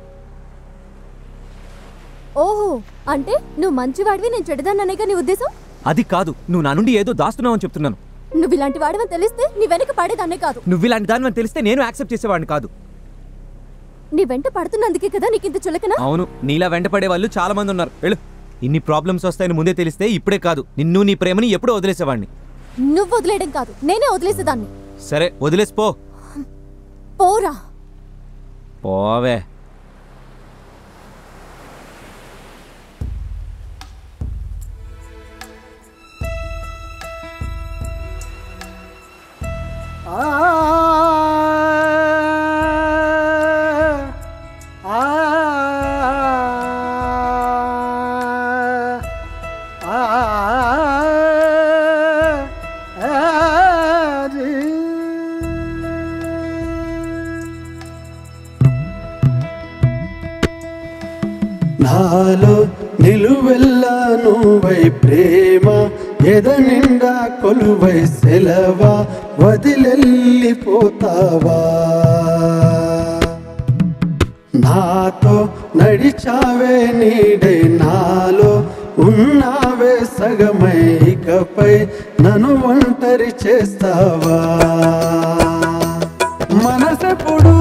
ఓహో అంటే నువ్వు మంచివాడివి నేను చెడ్డదాన్ననేగా నీ ఉద్దేశం అది కాదు నువ్వు నా నుండి ఏదో దాస్తున్నావు అని చెప్తున్నాను నువ్వు ఇలాంటి వాడివని తెలిస్తే నీ వెనక పడేదాన్నే కాదు నువ్వు ఇలాంటి దాని అని తెలిస్తే నేను యాక్సెప్ట్ చేసేవాడిని కాదు నీ వెంట పడుతున్నందుకే కదా నీకు ఇంత చులకనా అవును నీలా వెంటపడే వాళ్ళు చాలా మంది ఉన్నారు వెళ్ళు ఇన్ని ప్రాబ్లమ్స్ వస్తాయని ముందే తెలిస్తే ఇప్పుడే కాదు నిన్ను నీ ప్రేమని ఎప్పుడో వదిలేసేవాడిని నువ్వు వదిలేయడం కాదు నేనే వదిలేసేదాన్ని సరే వదిలేసి పో పోరా పోవే నాలో నిలువెల్లా నువ్వై ప్రేమ ఎద నిండా కొలువై సెలవా వదిలెళ్ళిపోతావా నాతో నడిచావే నీడే నాలో ఉన్నావే సగమై ఇకపై నన్ను ఒంటరి చేస్తావా మనసెప్పుడు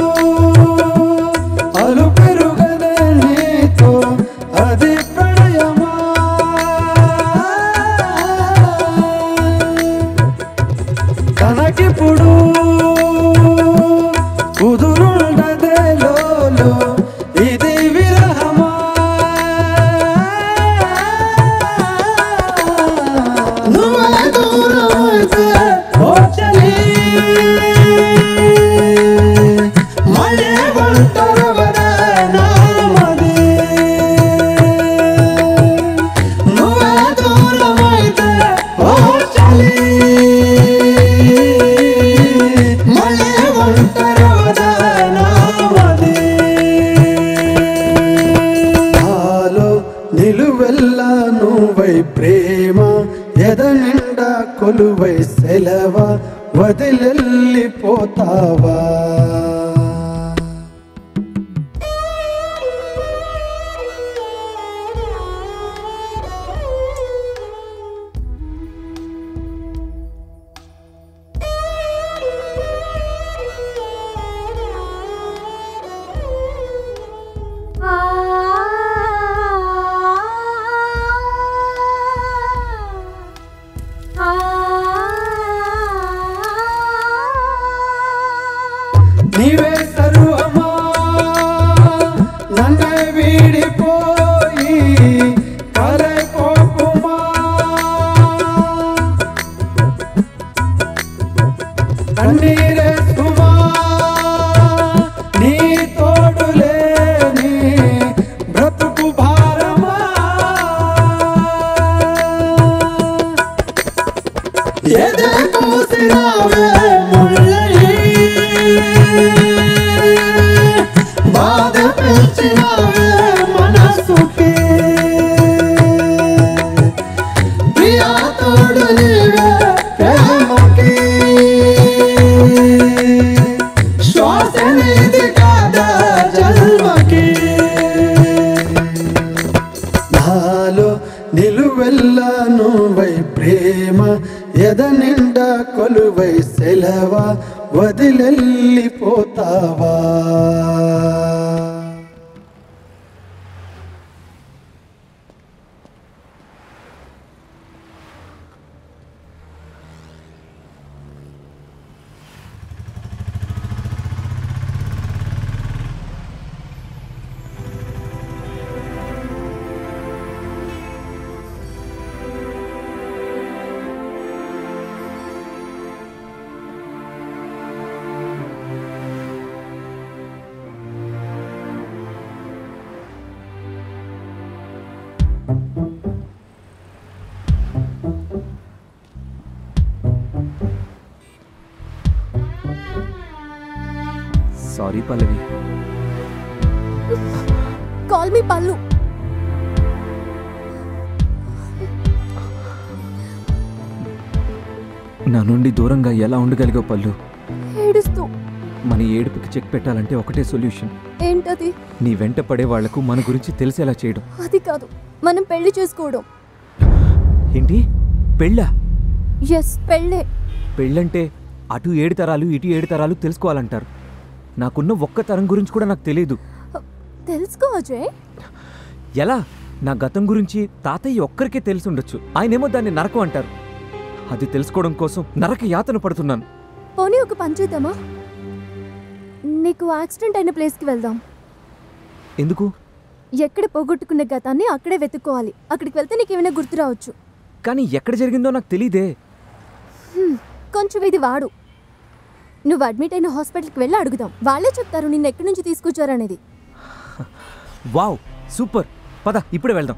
అలు పెరుగదే నీతో అది ప్రణయమా తనకిప్పుడు కుదురుండదే లోలో ఇది విరహమా నువ్వే దూరం అయితే ఓ చలి మళ్ళీ ఒంటరివనే నామది నువ్వే దూరం అయితే ఓ చలి మళ్ళీ ఒంటరివనే నామది నాలో నిలువెల్లా నువ్వై ప్రేమ ఎద నిండా కొలువై సెలవ వదిలెళ్ళిపోతావా నీవే సర్వమా నన్నే వీడిపోయి కలైపోకుమా కన్నీరే సుమా నీ తోడులేని బ్రతుకు భారమా ఎదే కూసినావే ముళ్ళయి బాధ పెంచినావే మనసుకి ప్రియా తోడు నీవే ప్రేమకి శ్వాస నీది కాదా జన్మకి నాలో నిలువెల్లా నువ్వై ప్రేమ ఎద నిండా కొలువై సెలవ వదిలెళ్ళిపోతావా సారీ పల్లవి కాల్ మీ పల్లు నా నుండి దూరంగా ఎలా ఉండగలిగావు పల్లు ఏడుస్తూ మన ఏడుపుకి చెక్ పెట్టాలంటే ఒకటే సొల్యూషన్ ఏంటది నీ వెంట పడే వాళ్లకు మన గురించి తెలిసేలా చేయడం అది కాదు మనం పెళ్లి చేసుకోవడం ఏంటి పెళ్ళా ఎస్ పెళ్ళే పెళ్ళంటే అటు ఏడు తరాలు ఇటు ఏడు తరాలు తెలుసుకోవాలంటారు నాకున్న ఒక్క తరం గురించి కూడా నాకు తెలియదు తెలుసుకో అజయ్ ఎలా నా గతం గురించి తాతయ్య ఒక్కరికే తెలిసి ఉండొచ్చు ఆయనేమో దాన్ని నరకం అంటారు అది తెలుసుకోవడం కోసం నరక యాతన పడుతున్నాను పోనీ ఒక పని చేద్దామా నీకు యాక్సిడెంట్ అయిన ప్లేస్కి వెళ్దాం ఎందుకు ఎక్కడ పోగొట్టుకున్న గతాన్ని అక్కడే వెతుక్కోవాలి అక్కడికి వెళ్తే నీకేమైనా గుర్తు రావచ్చు కానీ ఎక్కడ జరిగిందో నాకు తెలీదే హ్మ్, కొంచెం ఇది వాడు నువ్వు అడ్మిట్ అయిన హాస్పిటల్కి వెళ్ళి అడుగుదాం వాళ్ళే చెప్తారు నిన్ను ఎక్కడి నుంచి తీసుకొచ్చారనేది వావ్ సూపర్ పద ఇప్పుడే వెళ్దాం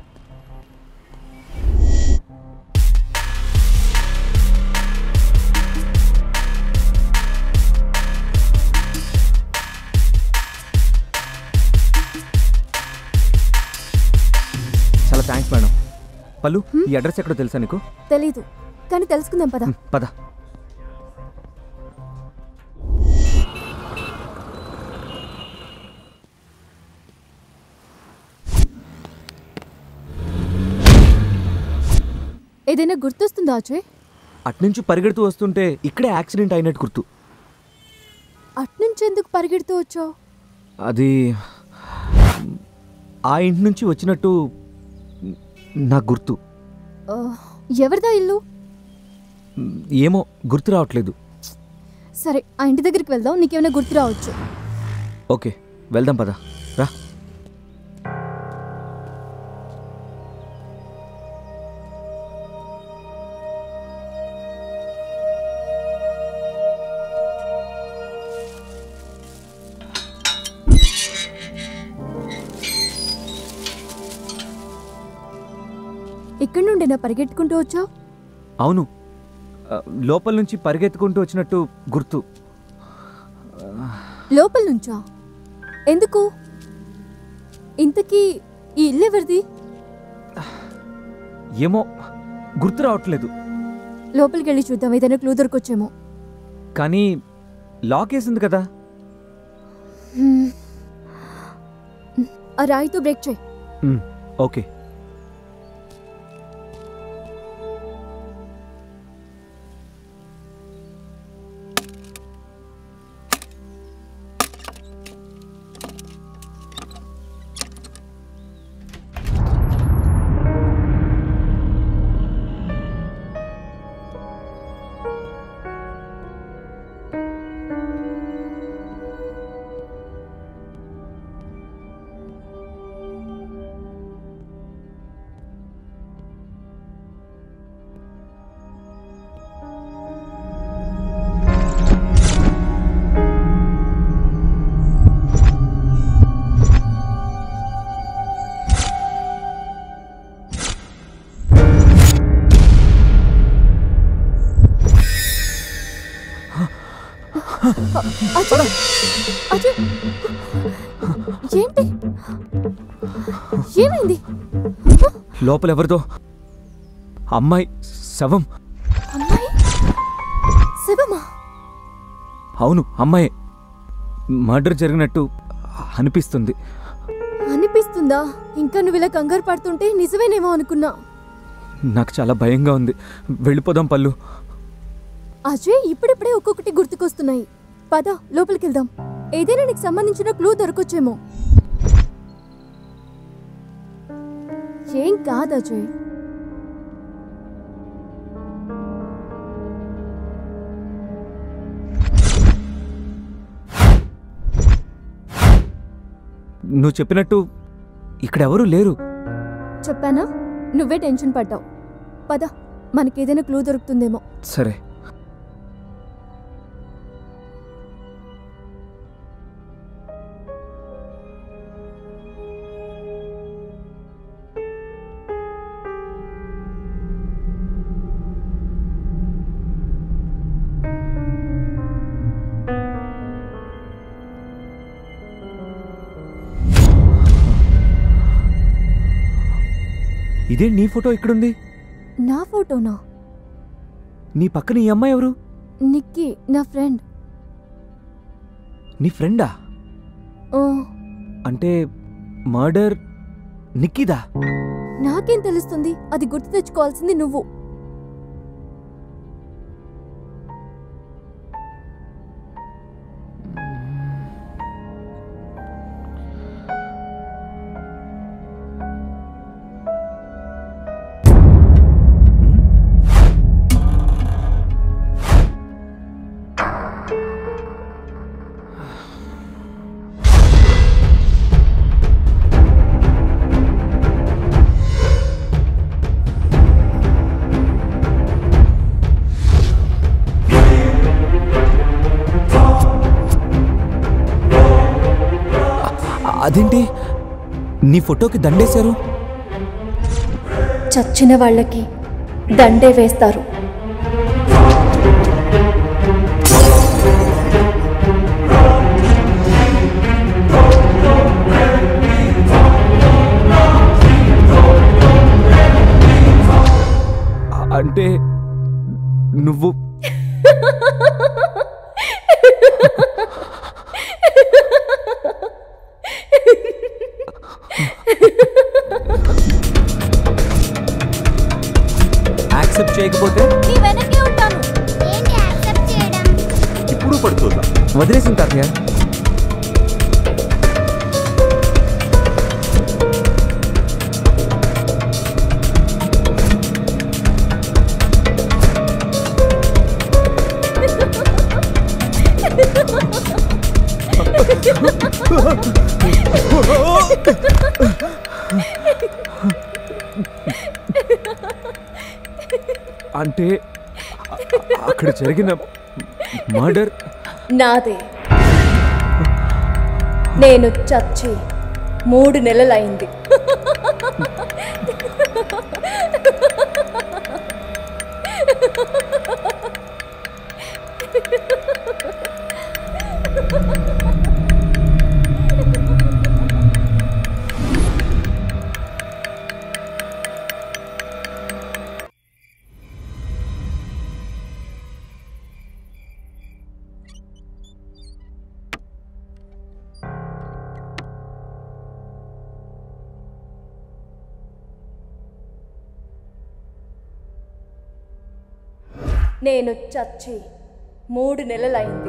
చాలా థ్యాంక్స్ మేడం పల్లు ఈ అడ్రస్ ఎక్కడో తెలుసా నీకు తెలీదు కానీ తెలుసుకుందాం పదా పద ఏదైనా గుర్తొస్తుందా అజయ్ అట్నుంచి పరిగెడుతూ వస్తుంటే ఇక్కడే యాక్సిడెంట్ అయినట్టు గుర్తు అట్నుంచి ఎందుకు పరిగెడుతూ వచ్చావు అది ఆ ఇంటి నుంచి వచ్చినట్టు నాకు గుర్తు ఎవరిదా ఇల్లు ఏమో గుర్తు రావట్లేదు సరే ఆ ఇంటి దగ్గరికి వెళ్దాం నీకేమైనా గుర్తు రావచ్చు ఓకే వెళ్దాం పద రా ఇక్కడి నుండేనా పరిగెట్టుకుంటూ వచ్చావు అవును ఆ, లోపల నుంచి పరిగెత్తుకుంటూ వచ్చినట్టు గుర్తు లోపల నుంచా ఎందుకు ఇంతకీ ఈ ఇల్లు ఎవరిది ఏమో గుర్తు రావట్లేదు లోపలికి వెళ్ళి చూద్దాం ఏదైనా క్లూ దొరకొచ్చేమో కానీ లాక్ వేసింది కదా హ్మ్. ఆ రాయితో బ్రేక్ చేయి మ్, ఓకే అజయ్ అజయ్ ఏంటి ఏమైంది లోపల ఎవరిదో అమ్మాయి శవం అమ్మాయి శివమా అవును అమ్మాయి మర్డర్ జరిగినట్టు అనిపిస్తుంది అనిపిస్తుందా ఇంకా నువ్వు ఇలా కంగారు పడుతుంటే నిజమేనేమో అనుకున్నా నాకు చాలా భయంగా ఉంది వెళ్ళిపోదాం పల్లు అజయ్ ఇప్పుడిప్పుడే ఒక్కొక్కటి గుర్తుకొస్తున్నాయి పద లోపలికి వెళ్దాం ఏదైనా నీకు సంబంధించిన క్లూ దొరకొచ్చేమో ఏం కాదు అజయ్ నువ్వు చెప్పినట్టు ఇక్కడెవరూ లేరు చెప్పానా నువ్వే టెన్షన్ పడ్డావు పద మనకేదైనా క్లూ దొరుకుతుందేమో సరే ఇదే నీ ఫోటో ఇక్కడుంది నా ఫోటోనా నీ పక్కన ఈ అమ్మాయి ఎవరు నిక్కీ నా ఫ్రెండ్ నీ ఫ్రెండా ఓ అంటే మర్డర్ నిక్కిదా నాకేం తెలుస్తుంది అది గుర్తు తెచ్చుకోవాల్సింది నువ్వు అదేంటి నీ ఫోటోకి దండేశారు చచ్చిన వాళ్ళకి దండే వేస్తారు అంటే నువ్వు యాక్సెప్ట్ చేయకపోతే నీ వెనకే ఉంటాను ఏంటి యాక్సెప్ట్ చేయడం ఇప్పుడు పడుతుందా వదిలేసింది తాతయ్య అంటే అ- అక్కడ జరిగిన మర్డర్ నాదే నేను చచ్చి మూడు నెలలైంది నేను చచ్చి మూడు నెలలైంది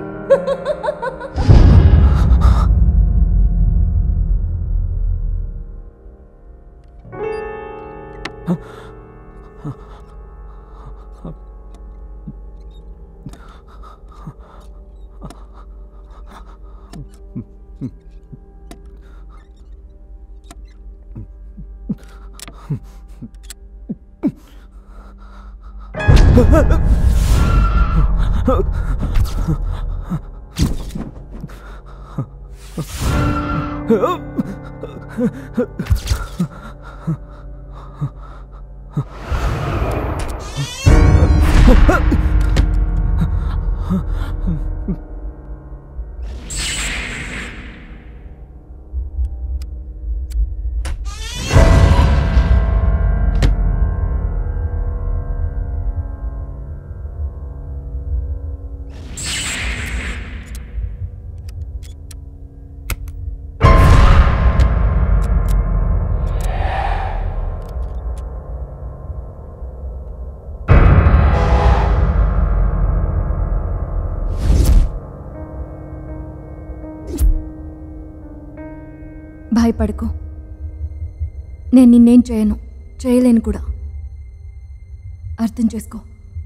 భయపడకు నేను నిన్నేం చేయను చేయలేను కూడా అర్థం చేసుకో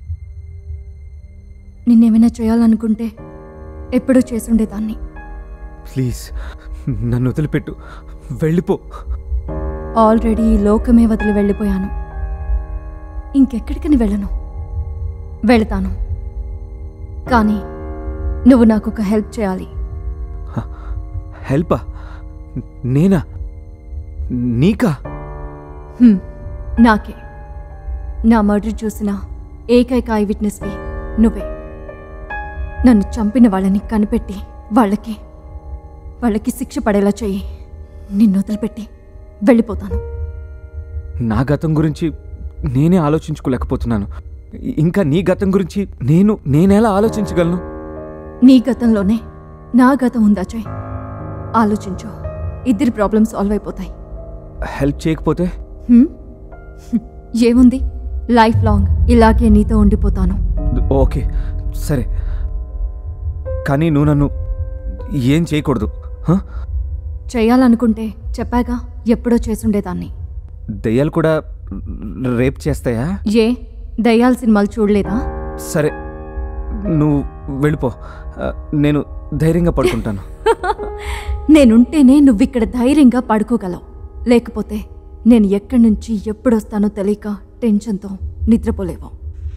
నిన్నేమైనా చేయాలనుకుంటే ఎప్పుడూ చేసుండేదాన్ని ప్లీజ్ నన్ను వదిలిపెట్టు వెళ్ళిపో ఆల్రెడీ ఈ లోకమే వదిలి వెళ్ళిపోయాను ఇంకెక్కడికని వెళ్ళను వెళతాను కానీ నువ్వు నాకు ఒక హెల్ప్ చేయాలి హెల్పా నేనా నీకా హ్మ్, నాకే నా మర్డర్ చూసిన ఏకైక ఐ విట్నెస్వి నువ్వే నన్ను చంపిన వాళ్ళని కనిపెట్టి వాళ్ళకి వాళ్ళకి శిక్ష పడేలా చెయ్యి నిన్ను వదిలిపెట్టి వెళ్ళిపోతాను నా గతం గురించి నేనే ఆలోచించుకోలేకపోతున్నాను ఇంకా నీ గతం గురించి నేను నేనెలా ఆలోచించగలను నీ గతంలోనే నా గతం ఉందా చెయ్ ఆలోచించు ఇద్దరి ప్రాబ్లమ్ సాల్వ్ అయిపోతాయి హెల్ప్ చేయకపోతే హ్మ్? ఏముంది లైఫ్ లాంగ్ ఇలాగే నీతో ఉండిపోతాను ఓకే సరే కానీ నువ్వు నన్ను ఏం చేయకూడదు హ? చేయాలనుకుంటే చెప్పాగా ఎప్పుడో చేసుండేదాన్ని దెయ్యాలు కూడా రేప్ చేస్తాయా ఏ దయ్యాల సినిమాలు చూడలేదా సరే నువ్వు వెళ్ళిపో ఆ, నేను ధైర్యంగా పడుకుంటాను నేనుంటేనే నువ్విక్కడ ధైర్యంగా పడుకోగలవు లేకపోతే నేను ఎక్కడి నుంచి ఎప్పుడొస్తానో తెలియక టెన్షన్తో నిద్రపోలేవు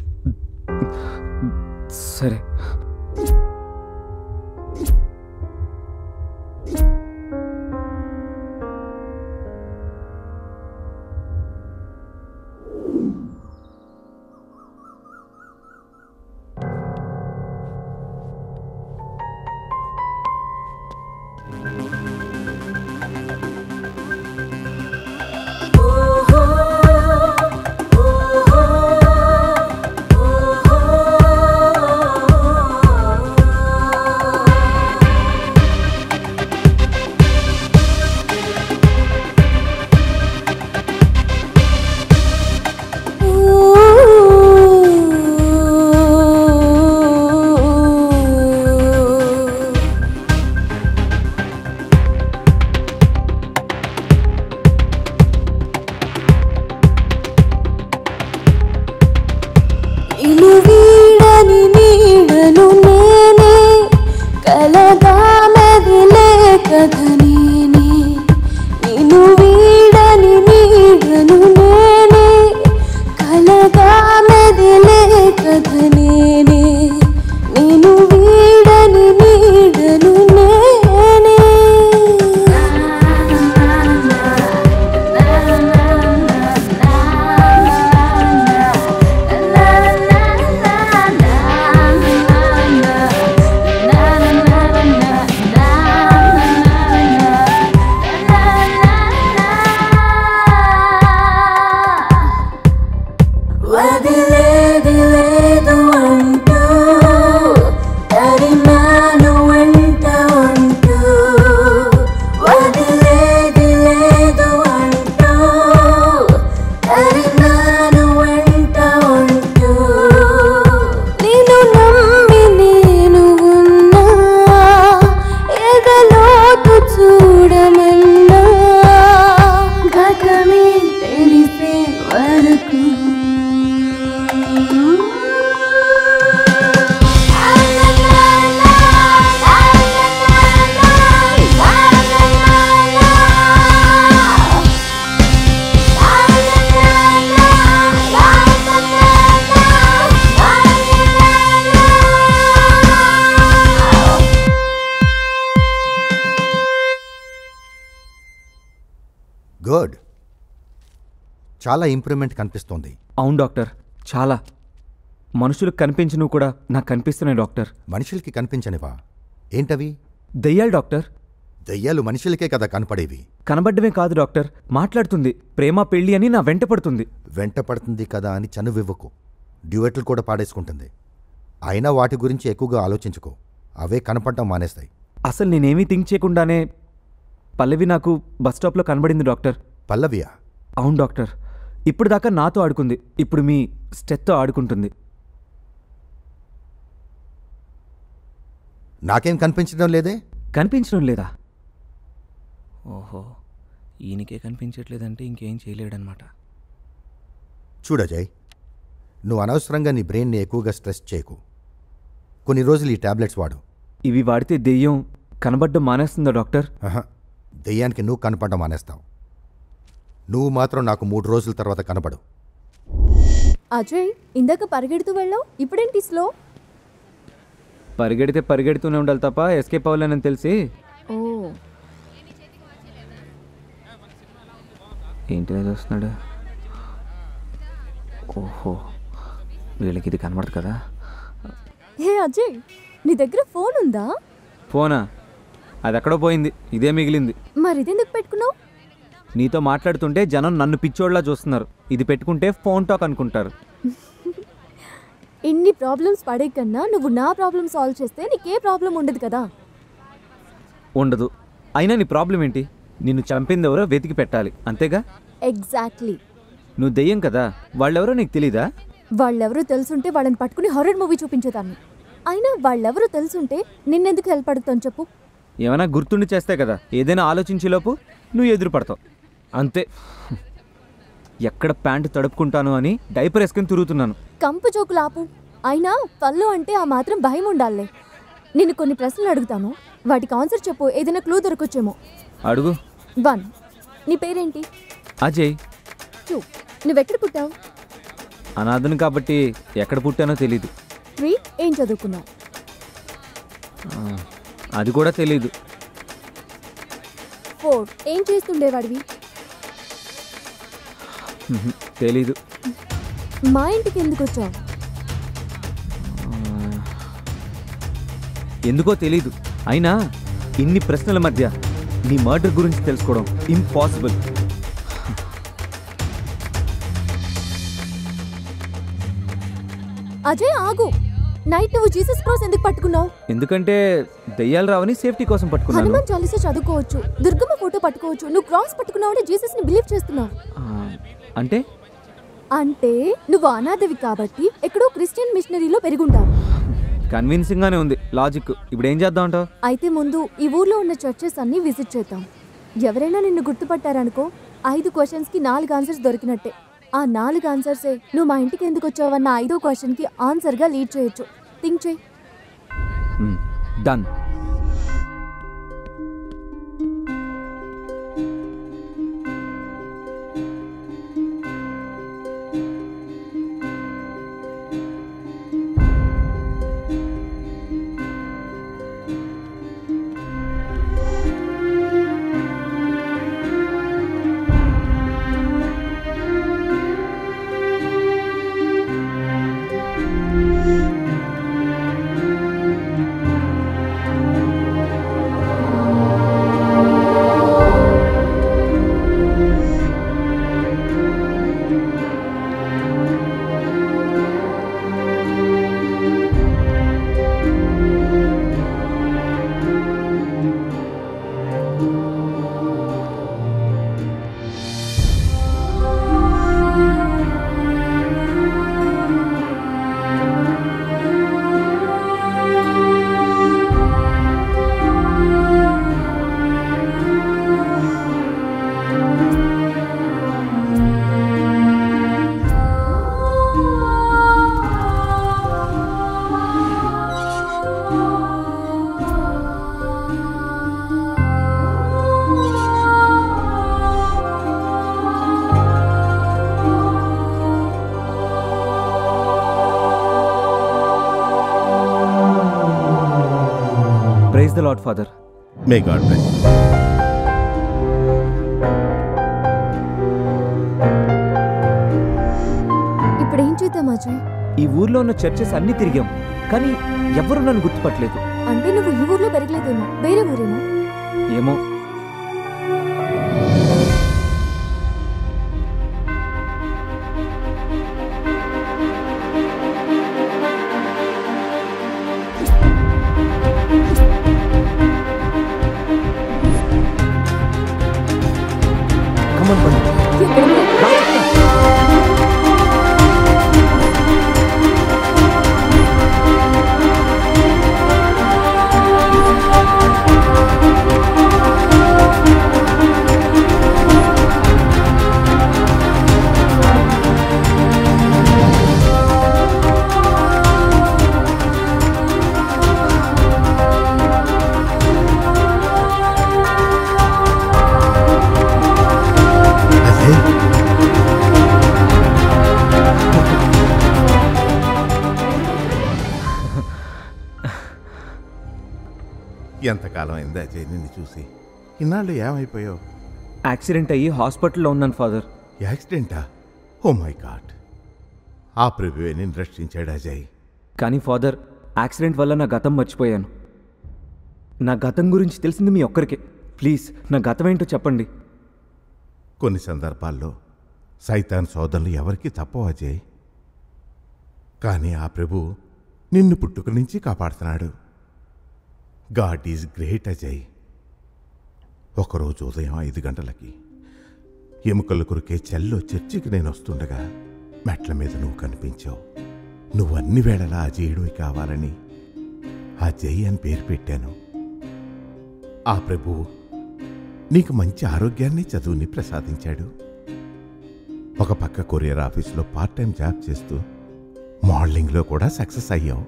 సరే కలగా మెదిలే కథ నేనే నిన్ను వీడని నీడను నేనే కలగా మెదిలే కథ నేనే నిన్ను వీడని నీడను నేనే వదిలేది లేదు అంటూ తరిమాను వెంట ఉంటూ వదిలేది లేదు అంటూ తరిమాను వెంట ఉంటూ నిన్ను నమ్మి నేను ఉన్నా ఎదలోతు చూడమన్నా గతమే తెలిసే వరకు గుడ్ చాలా ఇంప్రూవ్మెంట్ కనిపిస్తోంది అవును డాక్టర్ చాలా మనుషులకు కనిపించినవి కూడా నాకు కనిపిస్తున్నాయి డాక్టర్ మనుషులకి కనిపించనివా ఏంటవి దెయ్యాలు డాక్టర్ దెయ్యాలు మనుషులకే కదా కనపడేవి కనబడ్డమే కాదు డాక్టర్ మాట్లాడుతుంది ప్రేమ పెళ్ళి అని నా వెంట పడుతుంది వెంట పడుతుంది కదా అని చనువివ్వకు డ్యూయెట్లు కూడా పాడేసుకుంటుంది అయినా వాటి గురించి ఎక్కువగా ఆలోచించుకో అవే కనపడటం మానేస్తాయి అసలు నేనేమీ థింక్ చేయకుండానే పల్లవి నాకు బస్ స్టాప్లో కనబడింది డాక్టర్ పల్లవియా అవును డాక్టర్ ఇప్పుడు దాకా నాతో ఆడుకుంది ఇప్పుడు మీ స్టెత్తో ఆడుకుంటుంది నాకేం కనిపించడం లేదే కనిపించడం లేదా ఓహో ఈయనకే కనిపించట్లేదంటే ఇంకేం చేయలేడనమాట చూడజయ్ నువ్వు అనవసరంగా నీ బ్రెయిన్ని ఎక్కువగా స్ట్రెస్ చేయకు కొన్ని రోజులు ఈ టాబ్లెట్స్ వాడు ఇవి వాడితే దెయ్యం కనబడ్డం మానేస్తుందా డాక్టర్ ఆహా, దెయ్యానికి నువ్వు కనపడడం మానేస్తావు నువ్వు మాత్రం నాకు మూడు రోజుల తర్వాత కనపడు అజయ్ ఇందాక పరిగెడుతూ వెళ్ళావు ఇప్పుడేంటి స్లో పరిగెడితే పరిగెడుతూనే ఉండాలి తప్ప ఎస్కేప్ అవ్వలేనని తెలిసి ఓ ఏంటి అది వస్తున్నాడు ఓహో వీళ్ళకి ఇది కనబడదు కదా హే అజయ్ నీ దగ్గర ఫోన్ ఉందా ఫోనా అది ఎక్కడో పోయింది ఇదే మిగిలింది మరి ఇదెందుకు పెట్టుకున్నావు నీతో మాట్లాడుతుంటే జనం నన్ను పిచ్చోళ్ళలా చూస్తున్నారు ఇది పెట్టుకుంటే ఫోన్ టాక్ అనుకుంటారు ఇన్ని ప్రాబ్లమ్స్ పడే కన్నా నువ్వు నా ప్రాబ్లమ్ సాల్వ్ చేస్తే నీకే ప్రాబ్లం ఉండదు కదా ఉండదు అయినా నీ ప్రాబ్లం ఏంటి నిన్ను చంపింది ఎవరో వెతికి పెట్టాలి అంతేగా ఎగ్జాక్ట్లీ నువ్వు దెయ్యం కదా వాళ్ళెవరో నీకు తెలీదా వాళ్ళెవరో తెలుసుంటే వాళ్ళని పట్టుకుని హర్రర్ మూవీ చూపించేదాన్ని అయినా వాళ్ళెవరో తెలుసుంటే నిన్నెందుకు హెల్ప్ అడుగుతాను చెప్పు ఏమైనా గుర్తుండి చేస్తే కదా ఏదైనా ఆలోచించేలోపు నువ్వు ఎదురు పడతావు అంతే ఎక్కడ ప్యాంటు తడుపుకుంటాను అని డైపర్ వేసుకుని తిరుగుతున్నాను కంపు జోకులు ఆపు అయినా పళ్ళు అంటే ఆ మాత్రం భయం ఉండాలే నేను కొన్ని ప్రశ్నలు అడుగుతాను వాటికి ఆన్సర్ చెప్పు ఏదైనా క్లూ దొరకొచ్చేమో అడుగు వన్ నీ పేరేంటి అజయ్ టూ నువ్వెక్కడ పుట్టావు అనాథను కాబట్టి ఎక్కడ పుట్టానో తెలీదు త్రీ ఏం చదువుకున్నావు ఆ, అది కూడా తెలీదు ఫోర్ ఏం చేస్తుండేవాడివి ఉహు, తెలీదు మా ఇంటికి ఎందుకు వచ్చావు ఆ, ఎందుకో తెలీదు అయినా ఇన్ని ప్రశ్నల మధ్య నీ మర్డర్ గురించి తెలుసుకోవడం ఇంపాసిబుల్ అజయ్ ఆగు నైట్ నువ్వు జీసస్ క్రాస్ ఎందుకు పట్టుకున్నావు ఎందుకంటే దెయ్యాలు రావని సేఫ్టీ కోసం పట్టుకున్నాను హనుమాన్ చాలీసా చదువుకోవచ్చు దుర్గమ్మ ఫోటో పట్టుకోవచ్చు నువ్వు క్రాస్ పట్టుకున్నావు అంటే జీసస్ ని బిలీవ్ చేస్తున్నావు ఆ, అంటే అంటే నువ్వు అనాథవి కాబట్టి ఎక్కడో క్రిస్టియన్ మిషనరీలో పెరుగుంటావు కన్విన్సింగ్ గానే ఉంది లాజిక్ ఇప్పుడు ఏం చేద్దాం అంటావు అయితే ముందు ఈ ఊర్లో ఉన్న చర్చెస్ అన్ని విజిట్ చేద్దాం ఎవరైనా నిన్ను గుర్తుపట్టారనుకో ఐదు క్వశ్చన్స్ కి నాలుగు ఆన్సర్స్ దొరికినట్టే ఆ నాలుగు ఆన్సర్సే నువ్వు మా ఇంటికి ఎందుకు వచ్చావన్న ఐదో క్వశ్చన్ కి ఆన్సర్ గా లీడ్ చేయొచ్చు థింక్ చేయి డన్ లాట్ ఫాదర్ మే గాడ్ బ్లెస్ ఇప్పుడు ఏం చేద్దాం అజయ్ ఈ ఊర్లో ఉన్న చర్చెస్ అన్నీ తిరిగాం కానీ ఎవరు నన్ను గుర్తుపట్టలేదు అంటే నువ్వు ఈ ఊర్లో పెరగలేదేమో వేరే ఊరేమో ఏమో ఎంతకాలం అయింది అజయ్ నిన్ను చూసి ఇన్నాళ్ళు ఏమైపోయావు యాక్సిడెంట్ అయ్యి హాస్పిటల్లో ఉన్నాను ఫాదర్ యాక్సిడెంటా ఓ మై గాడ్ ఆ ప్రభువే నిన్ను రక్షించాడు అజయ్ కానీ ఫాదర్ యాక్సిడెంట్ వల్ల నా గతం మర్చిపోయాను నా గతం గురించి తెలిసింది మీ ఒక్కరికే ప్లీజ్ నా గతం ఏంటో చెప్పండి కొన్ని సందర్భాల్లో సైతాన్ సోదరులు ఎవరికీ తప్పవు అజయ్ కానీ ఆ ప్రభు నిన్ను పుట్టుక నుంచి కాపాడుతున్నాడు గాడ్ ఈజ్ గ్రేట్ అజయ్ ఒకరోజు ఉదయం ఐదు గంటలకి ఎముకలు కురికే చెల్లో చర్చికి నేను వస్తుండగా మెట్ల మీద నువ్వు కనిపించావు నువ్వు అన్ని వేళలా అజయుడివి కావాలని అజయ్ అని పేరు పెట్టాను ఆ ప్రభువు నీకు మంచి ఆరోగ్యాన్ని చదువుని ప్రసాదించాడు ఒక పక్క కొరియర్ ఆఫీసులో పార్ట్ టైం జాబ్ చేస్తూ మోడలింగ్లో కూడా సక్సెస్ అయ్యావు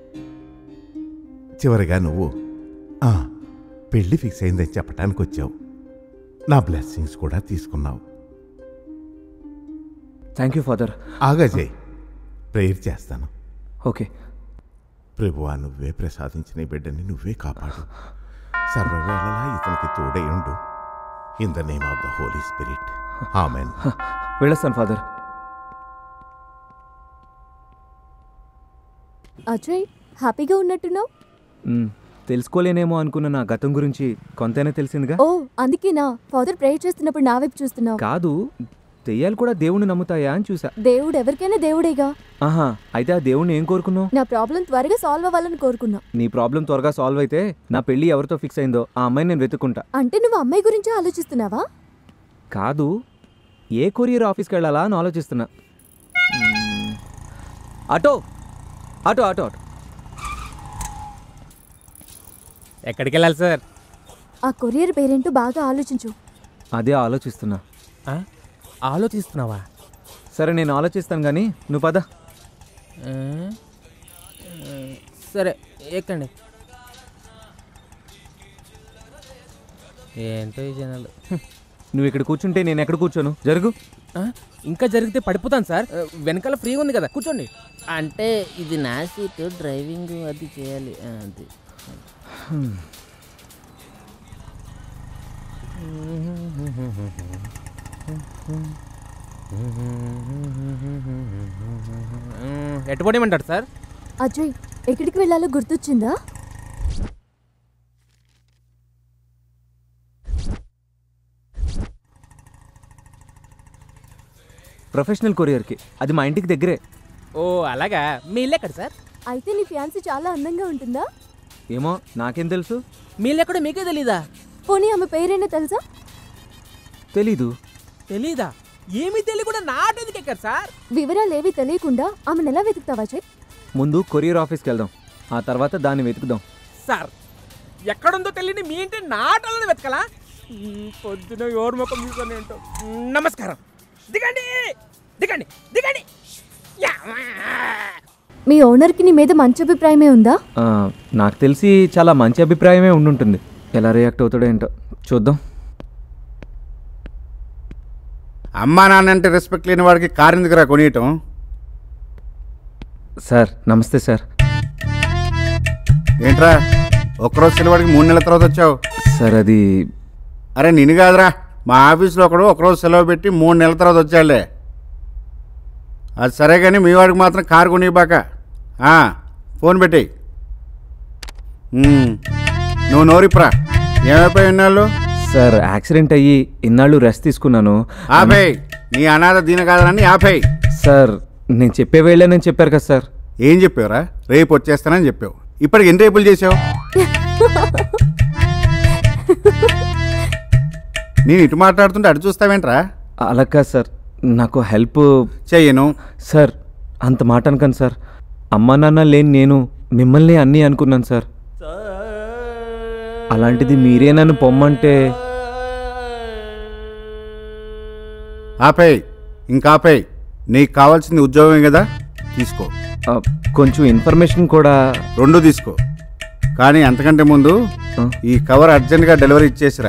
చివరిగా నువ్వు "ఆ, పెళ్లి ఫిక్స్ అయిందని చెప్పడానికి వచ్చావు నా బ్లెస్సింగ్స్ కూడా తీసుకున్నావు థ్యాంక్ యూ ఫాదర్ ఆగజయ్ ప్రేయర్ చేస్తాను ఓకే ప్రభువా నువ్వే ప్రసాదించిన ఈ బిడ్డని నువ్వే కాపాడు సర్వవేళలా ఇతనికి తోడై ఉండు in the name of the Holy Spirit amen వెళ్ళొస్తాను ఫాదర్ అజయ్ హ్యాపీగా ఉన్నట్టున్నావు మ్, తెలుసుకోలేనేమో అనుకున్న నా గతం గురించి కొంతైనా తెలిసిందిగా ఓ అందుకేనా ఫాదర్ ప్రేయర్ చేస్తున్నప్పుడు నా వైపు చూస్తున్నావు కాదు దెయ్యాలు కూడా దేవుణ్ణి నమ్ముతాయా అని చూసా దేవుడు ఎవరికైనా దేవుడేగా ఆహా అయితే ఆ దేవుణ్ణి ఏం కోరుకున్నావు నా ప్రాబ్లం త్వరగా సాల్వ్ అవ్వాలని కోరుకున్నా నీ ప్రాబ్లం త్వరగా సాల్వ్ అయితే నా పెళ్లి ఎవరితో ఫిక్స్ అయిందో ఆ అమ్మాయిని నేను వెతుక్కుంటా అంటే నువ్వు అమ్మాయి గురించి ఆలోచిస్తున్నావా కాదు ఏ కొరియర్ ఆఫీస్కి వెళ్ళాలా అని ఆలోచిస్తున్నా మ్మ్. ఆటో ఆటో ఆటో ఆటో ఎక్కడికి వెళ్ళాలి సార్ ఆ కొరియర్ పేరేంటో బాగా ఆలోచించు అదే ఆలోచిస్తున్నా ఆలోచిస్తున్నావా సరే నేను ఆలోచిస్తాను కానీ నువ్వు పద సరే ఎక్కండి ఏంటో ఈ జనాలు నువ్వు ఇక్కడ కూర్చుంటే నేను ఎక్కడ కూర్చోను జరుగు ఆ, ఇంకా జరిగితే పడిపోతాను సార్ ఆ, వెనకాల ఫ్రీగా ఉంది కదా కూర్చోండి అంటే ఇది నా సీట్ డ్రైవింగ్ అది చేయాలి ఆ, అది ఎటు పడేయమంటారు సార్ అజయ్ ఎక్కడికి వెళ్ళాలో గుర్తొచ్చిందా ప్రొఫెషనల్ కొరియర్కి అది మా ఇంటికి దగ్గరే ఓ అలాగా మీ ఇల్లు ఎక్కడ సార్ అయితే నీ ఫ్యాన్సీ చాలా అందంగా ఉంటుందా ఏమో నాకేం తెలుసు మీ ఇల్లు ఎక్కడో మీకే తెలీదా పోనీ ఆమె పేరైనా తెలుసా తెలీదు తెలీదా ఏమీ తెలియకుండా నాటెందుకు ఎక్కారు సార్ వివరాలు ఏవి తెలియకుండా ఆమెను ఎలా వెతుకుతావా అజయ్ ముందు కొరియర్ ఆఫీస్కి వెళ్దాం ఆ తర్వాత దాన్ని వెతుకుదాం సార్ ఎక్కడుందో తెలియని మీ ఇంటి నాటాలని వెతకలా ఈ పొద్దున ఎవరి ముఖం చూసాను ఏంటో నమస్కారం దిగండి దిగండి దిగండి మీ ఓనర్కి నీ మీద మంచి అభిప్రాయమే ఉందా ఆ, నాకు తెలిసి చాలా మంచి అభిప్రాయమే ఉండుంటుంది ఎలా రియాక్ట్ అవుతాడో ఏంటో చూద్దాం అమ్మా నాన్న అంటే రెస్పెక్ట్ లేని వాడికి కారు ఎందుకురా కొనియటం సార్ నమస్తే సార్ ఏంట్రా ఒక్కరోజు సెలవుడికి మూడు నెలల తర్వాత వచ్చావు సార్ అది అరే నిన్ను కాదురా మా ఆఫీస్లో ఒకడు ఒకరోజు సెలవు పెట్టి మూడు నెలల తర్వాత వచ్చాడులే అది సరే కానీ మీ వాడికి మాత్రం కారు కొనివ్వబాక ఆ, ఫోన్ పెట్టేయి ఉమ్, నువ్వు నోరిప్రా ఏమైపోయి ఉన్నాళ్ళు సార్ యాక్సిడెంట్ అయ్యి ఇన్నాళ్ళు రెస్ట్ తీసుకున్నాను ఆపేయ్ నీ అనాథ దీన కాదని ఆపేయ్ సార్ నేను చెప్పే వేళేనని చెప్పారు కదా సార్ ఏం చెప్పావురా రేపు వచ్చేస్తానని చెప్పావు ఇప్పటికి ఎన్ని రేపులు చేసావు నేను ఇటు మాట్లాడుతుంటే అటు చూస్తావేంట్రా అలా కాదు సార్ నాకు హెల్ప్ చెయ్యను సార్ అంత మాట అనకండి సార్ అమ్మా నాన్న లేని నేను మిమ్మల్ని అన్నీ అనుకున్నాను సార్ అలాంటిది మీరే నన్ను పొమ్మంటే ఆపేయ్ ఇంకా ఆపేయ్ నీకు కావాల్సింది ఉద్యోగమే కదా తీసుకో ఆ, కొంచెం ఇన్ఫర్మేషన్ కూడా రెండు తీసుకో కానీ అంతకంటే ముందు ఈ కవర్ అర్జెంటుగా డెలివరీ ఇచ్చేసిరా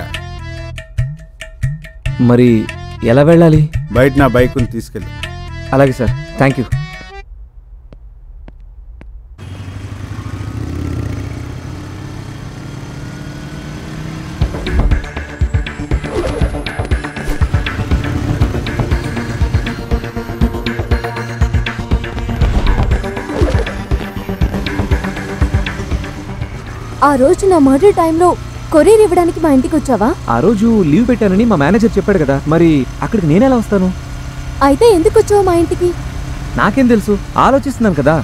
మరి ఎలా వెళ్ళాలి బయట నా బైక్ని తీసుకెళ్ళి అలాగే సార్ థ్యాంక్ యూ ఆ రోజు నా మర్డర్ టైంలో కొరియర్ ఇవ్వడానికి మా ఇంటికి వచ్చావా ఆ రోజు లీవ్ పెట్టానని మా మేనేజర్ చెప్పాడు కదా మరి అక్కడికి నేను ఎలా వస్తాను అయితే ఎందుకు వచ్చావు మా ఇంటికి నాకేం తెలుసు ఆలోచిస్తున్నాను కదా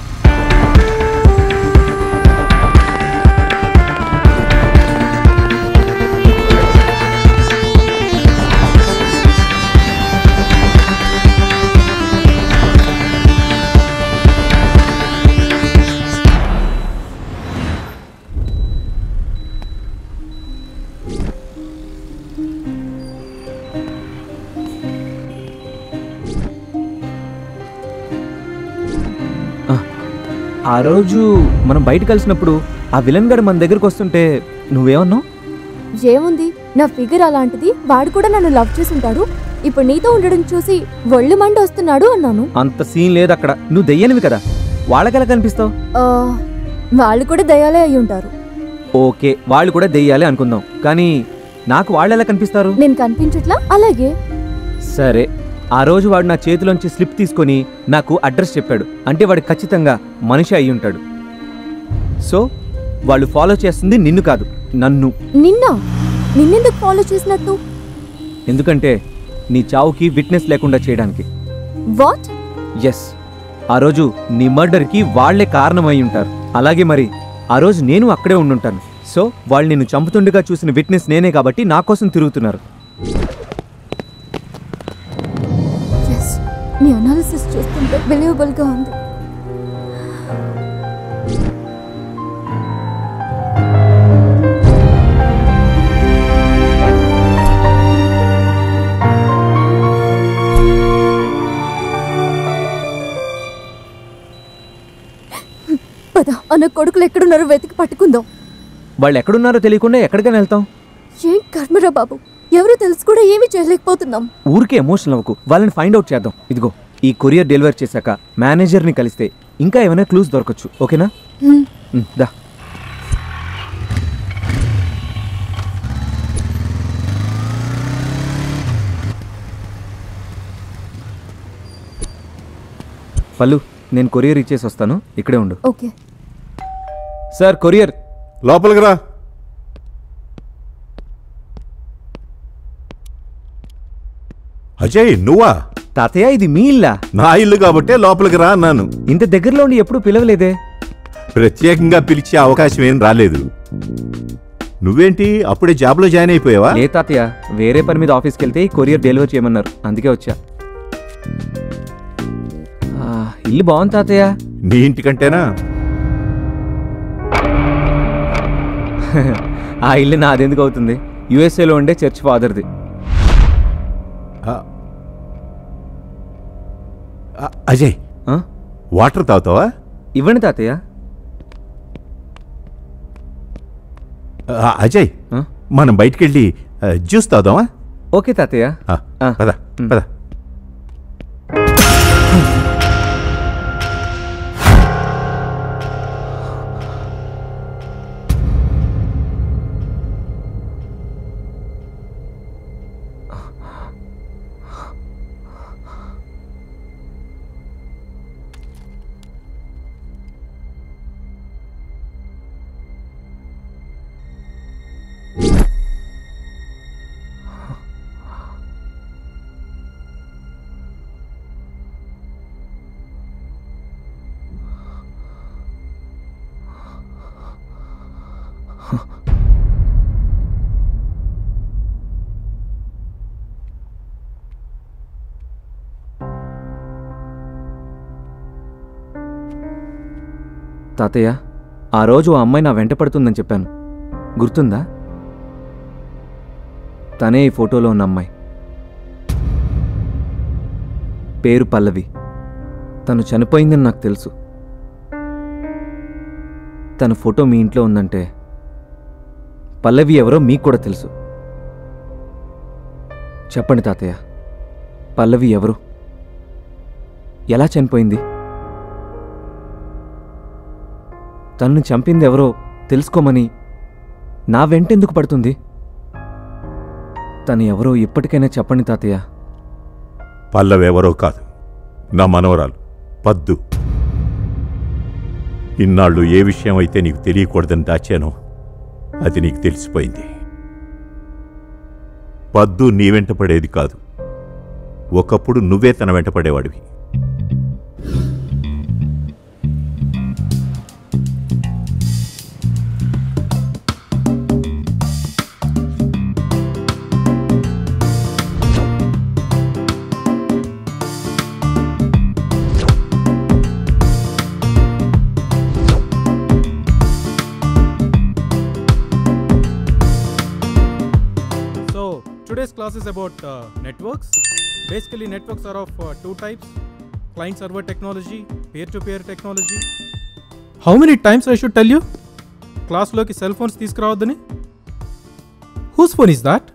ఆ రోజు మనం బయట కలిసినప్పుడు ఆ విలన్ గడు మన దగ్గరకు వస్తుంటే నువ్వేమన్నావు ఏముంది నా ఫిగర్ అలాంటిది వాడు కూడా నన్ను లవ్ చేసి ఉంటాడు ఇప్పుడు నీతో ఉండడం చూసి ఒళ్ళు మండి వస్తున్నాడు అన్నాను అంత సీన్ లేదు అక్కడ నువ్వు దెయ్యనివి కదా వాళ్ళకెలా కనిపిస్తావు ఆ, వాళ్ళు కూడా దయాలే అయి ఉంటారు ఓకే వాళ్ళు కూడా దెయ్యాలే అనుకుందాం కానీ నాకు వాళ్ళు ఎలా కనిపిస్తారు నేను కనిపించట్లా అలాగే సరే ఆ రోజు వాడు నా చేతిలోంచి స్లిప్ తీసుకొని నాకు అడ్రస్ చెప్పాడు అంటే వాడు ఖచ్చితంగా మనిషి అయి ఉంటాడు సో వాళ్ళు ఫాలో చేస్తుంది నిన్ను కాదు నన్ను నిన్న నిన్నెందుకు ఫాలో చేసినట్టు ఎందుకంటే నీ చావుకి విట్నెస్ లేకుండా చేయడానికి వాట్ ఎస్ ఆ రోజు నీ మర్డర్కి వాళ్లే కారణమై ఉంటారు అలాగే మరి ఆ రోజు నేను అక్కడే ఉండుంటాను సో వాళ్ళు నిన్ను చంపుతుండగా చూసిన విట్నెస్ నేనే కాబట్టి నా కోసం తిరుగుతున్నారు ఎస్ నీ అనాలిసిస్ చూస్తుంటే బిలీవబుల్ గా ఉంది పద అన్న కొడుకులు ఎక్కడున్నారో వెతికి పట్టుకుందాం వాళ్ళు ఎక్కడున్నారో తెలియకుండా ఎక్కడికైనా వెళ్తాం ఏం కర్మరా బాబు ఎవరు తెలుసు కూడా ఏమీ చేయలేకపోతున్నాం ఊరికే ఎమోషనల్ అవ్వకు వాళ్ళని ఫైండ్ అవుట్ చేద్దాం ఇదిగో ఈ కొరియర్ డెలివరీ చేశాక మేనేజర్ని కలిస్తే ఇంకా ఏమైనా క్లూస్ దొరకచ్చు ఓకేనా హ్మ్. ఉమ్, దా పల్లు నేను కొరియర్ ఇచ్చేసి వస్తాను ఇక్కడే ఉండు ఓకే సార్ కొరియర్ లోపలికి రా అజయ్ నువ్వా తాతయ్య ఇది మీ ఇల్లా నా ఇల్లు కాబట్టే లోపలికి రా అన్నాను ఇంత దగ్గరలో ఉండి ఎప్పుడు పిలవలేదే ప్రత్యేకంగా పిలిచే అవకాశం ఏం రాలేదు నువ్వేంటి అప్పుడే జాబ్లో జాయిన్ అయిపోయావా లే తాతయ్య వేరే పని మీద ఆఫీస్కి వెళ్తే ఈ కొరియర్ డెలివరీ చేయమన్నారు అందుకే వచ్చా ఆ, ఇల్లు బాగుంది తాతయ్య నీ ఇంటికంటేనా ఆ ఇల్లు నాదెందుకు అవుతుంది యుఎస్ఏలో ఉండే చర్చ్ ఫాదర్ది ఆ, అజయ్ వాటర్ తాగుతావా ఇవ్వండి తాతయ్య ఆ, అజయ్ మనం బయటికెళ్ళి ఆ, జ్యూస్ తాగుదామా ఓకే తాతయ్య ఆ, పద పద తాతయ్య ఆ రోజు ఆ అమ్మాయి నా వెంట పడుతుందని చెప్పాను గుర్తుందా తనే ఈ ఫోటోలో ఉన్న అమ్మాయి పేరు పల్లవి తను చనిపోయిందని నాకు తెలుసు తన ఫోటో మీ ఇంట్లో ఉందంటే పల్లవి ఎవరో మీకు కూడా తెలుసు చెప్పండి తాతయ్య పల్లవి ఎవరు ఎలా చనిపోయింది తనను చంపింది ఎవరో తెలుసుకోమని నా వెంటెందుకు పడుతుంది తను ఎవరో ఇప్పటికైనా చెప్పండి తాతయ్య పల్లవెవరో కాదు నా మనవరాలు పద్దు ఇన్నాళ్ళు ఏ విషయం అయితే నీకు తెలియకూడదని దాచానో అది నీకు తెలిసిపోయింది పద్దు నీ వెంట పడేది కాదు ఒకప్పుడు నువ్వే తన వెంట పడేవాడివి So, today's class is about uh, networks. Basically, networks are of uh, two types client server technology, peer to peer technology. How many times I should tell you? క్లాస్లోకి సెల్ ఫోన్స్ తీసుకురావద్దని whose phone is that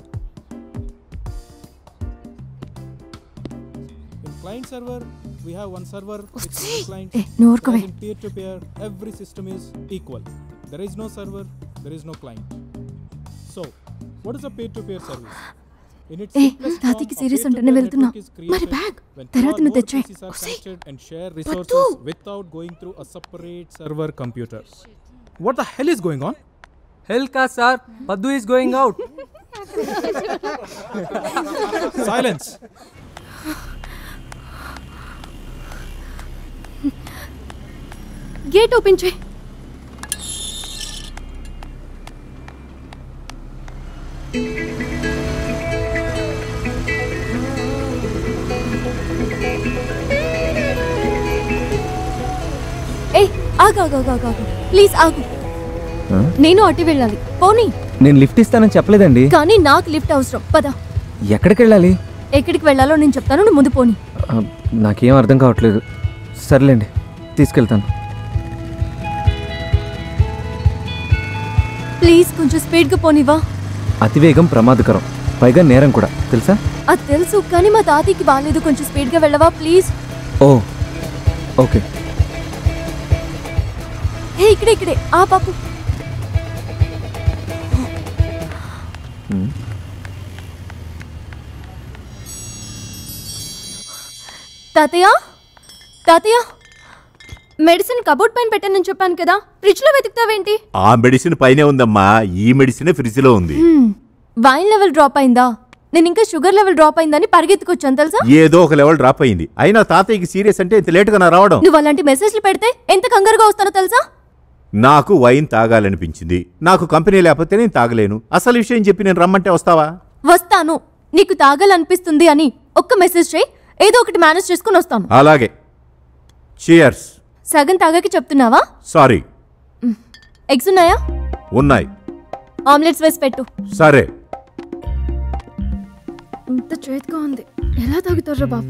In client server, we have one server with many clients. Eh, నువ్వు ఊరుకోవే. Whereas in peer to peer, every system is equal. There is no server, there is no client. So, what is a peer to peer service? In its a simplest తాతయ్యకి form, a serious peer-to-peer ఉంటేనే వెళ్తున్నా network is మరి created bag when తర్వాత two or నువ్వు more తెచ్చాయి PCs are connected and share resources without going through a separate server computer. What the hell is going on? Hell కా sir Paddu is going out Silence. Gate open చేయి ఏ ఆగు ఆగు ఆగు ఆగు, ఆగు ప్లీజ్ ఆగు ఆ? నేను అటు వెళ్ళాలి పోనీ నేను లిఫ్ట్ ఇస్తానని చెప్పలేదండి కానీ నాకు లిఫ్ట్ అవసరం పద ఎక్కడికి వెళ్ళాలి ఎక్కడికి వెళ్ళాలో నేను చెప్తాను నువ్వు ముందు పోనీ ఆ, నాకేం అర్థం కావట్లేదు సర్లేండి తీసుకెళ్తాను ప్లీజ్ కొంచెం స్పీడ్గా పోనివా అతివేగం ప్రమాదకరం పైగా నేరం కూడా తెలుసా అది తెలుసు కానీ మా తాతయ్యకి బాగాలేదు కొంచెం స్పీడ్గా వెళ్ళవా ప్లీజ్ ఓ ఓకే హే ఇక్కడే ఇక్కడే ఆ పాపు ఉమ్. తాతయ్య తాతయ్య మెడిసిన్ కబోర్డ్ పైన పెట్టానని చెప్పాను కదా ఫ్రిడ్జ్ లో వెతుకుతావేంటి ఆ మెడిసిన్ పైనే ఉందమ్మా ఈ మెడిసిన్ ఫ్రిడ్జ్లో ఉంది హ్మ్, వైన్ లెవెల్ డ్రాప్ అయిందా నేను ఇంకా షుగర్ లెవెల్ డ్రాప్ అయిందని పరిగెత్తుకొచ్చాను తెలుసా ఏదో ఒక లెవెల్ డ్రాప్ అయింది అయినా తాతయ్యకి సీరియస్ అంటే ఇంత లేటుగా నా రావడం నువ్వు అలాంటి మెసేజ్లు పెడితే ఎంత కంగారుగా వస్తానో తెలుసా నాకు వైన్ తాగాలనిపించింది నాకు కంపెనీ లేకపోతే నేను తాగలేను అసలు విషయం చెప్పి నేను రమ్మంటే వస్తావా వస్తాను నీకు తాగాలనిపిస్తుంది అని ఒక్క మెసేజ్ చేయి ఏదో ఒకటి మేనేజ్ చేసుకుని వస్తాను అలాగే చియర్స్ సగం తాగాకి చెప్తున్నావా సారీ ఎగ్స్ ఉన్నాయా ఉన్నాయి ఆమ్లెట్స్ వేసి పెట్టు సరే ఇంత చేతిగా ఉంది ఎలా తాగుతారా బాబు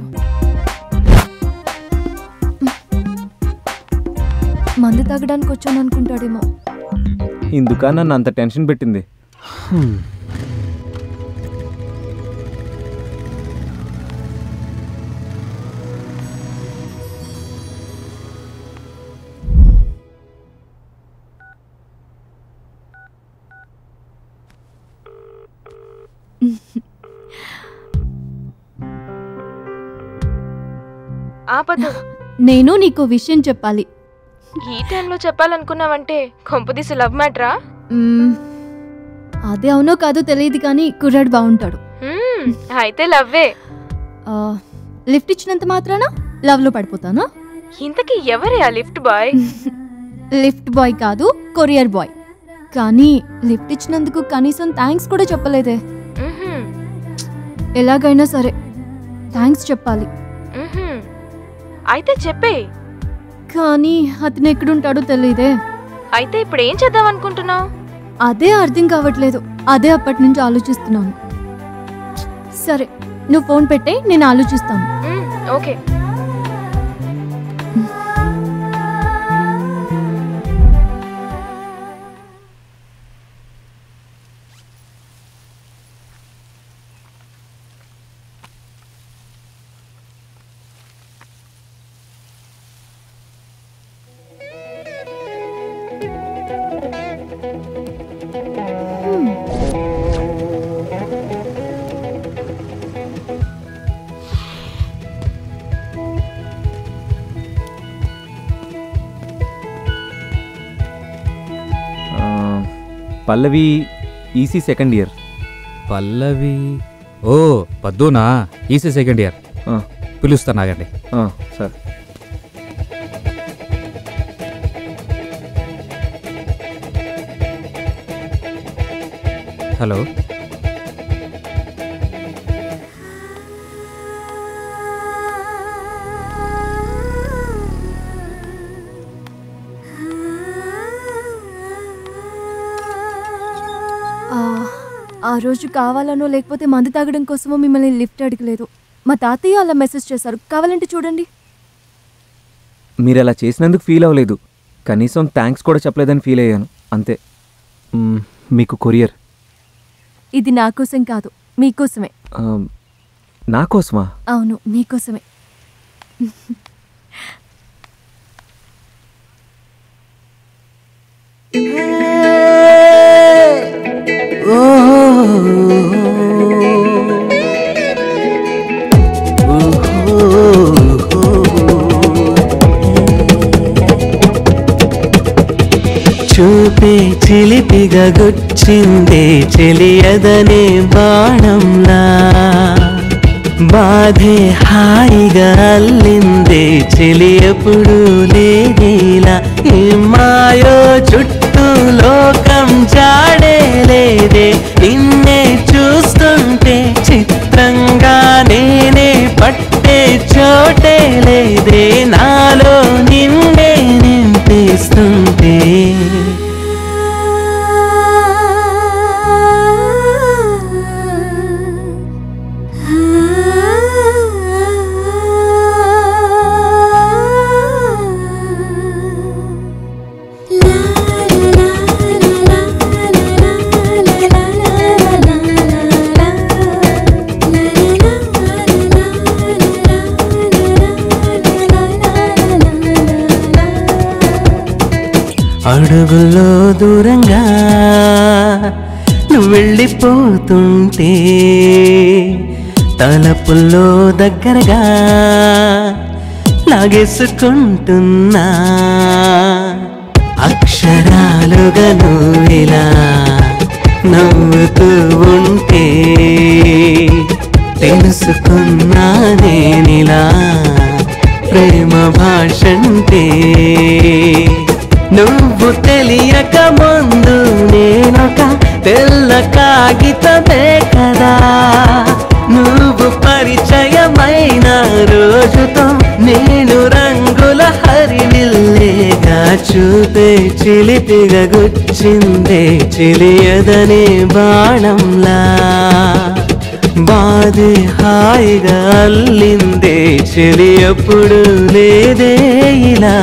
మందు తాగడానికి వచ్చాను అనుకుంటాడేమో ఇందుక నన్ను అంత టెన్షన్ పెట్టింది ఆపదు నేను నీకు విషయం చెప్పాలి ఈ టైంలో చెప్పాలనుకున్నావంటే కొంపదీసి లవ్ మ్యాటరా మ్మ్, అదే అవునో కాదో తెలియదు కానీ కుర్రాడు బాగుంటాడు మ్మ్, అయితే లవ్వే ఆ, లిఫ్ట్ ఇచ్చినంత మాత్రాన లవ్లో పడిపోతానా ఇంతకీ ఎవరే ఆ లిఫ్ట్ బాయ్ లిఫ్ట్ బాయ్ కాదు కొరియర్ బాయ్ కానీ లిఫ్ట్ ఇచ్చినందుకు కనీసం థ్యాంక్స్ కూడా చెప్పలేదే మ్హూ, ఎలాగైనా సరే థ్యాంక్స్ చెప్పాలి మ్హూ. అయితే చెప్పే కానీ అతను ఎక్కడుంటాడో తెలియదే అయితే ఇప్పుడు ఏం చేద్దాం అనుకుంటున్నావు అదే అర్థం కావట్లేదు అదే అప్పటి నుంచి ఆలోచిస్తున్నాను సరే నువ్వు ఫోన్ పెట్టే నేను ఆలోచిస్తాను ఓకే ఆ, Pallavi EC second year Pallavi ఓ పద్దునా ఈసీ సెకండ్ ఇయర్ పిలుస్తాను ఆగండి సార్ హలో ఆ, ఆ రోజు కావాలనో లేకపోతే మందు తాగడం కోసమో మిమ్మల్ని లిఫ్ట్ అడగలేదు మా తాతయ్య అలా మెసేజ్ చేశారు కావాలంటే చూడండి మీరు అలా చేసినందుకు ఫీల్ అవ్వలేదు కనీసం థ్యాంక్స్ కూడా చెప్పలేదని ఫీల్ అయ్యాను అంతే మ్, మీకు కొరియర్ ఇది నా కోసం కాదు మీకోసమే ఆ, నా కోసమా అవును మీకోసమే చూపే చిలిపిగా గుచ్చిందే చెలియదనే బాణంలా బాధే హాయిగా అల్లిందే చెలి ఎప్పుడు లేదేలా ఏ మాయో చుట్టూ లోకం జాడే లేదే నిన్నే చూస్తుంటే చిత్రంగా నేనే పట్టే చోటే లేదే నాలో నిన్నే నింపిస్తుంటే అడుగుల్లో దూరంగా నువ్వు వెళ్ళిపోతుంటే తలపుల్లో దగ్గరగా లాగేసుకుంటున్నా అక్షరాలుగా నువ్విలా నవ్వుతూ ఉంటే తెలుసుకున్నా నేనిలా ప్రేమ భాషంటే నువ్వు తెలియక ముందు నేనొక తెల్ల కాగితమే కదా నువ్వు పరిచయమైన రోజుతో నేను రంగుల హరివిల్లేగా చూపే చిలిపిగా గుచ్చిందే చిలియదనే బాణంలా బాధే హాయిగా అల్లిందే చెలి ఎప్పుడు లేదే ఇలా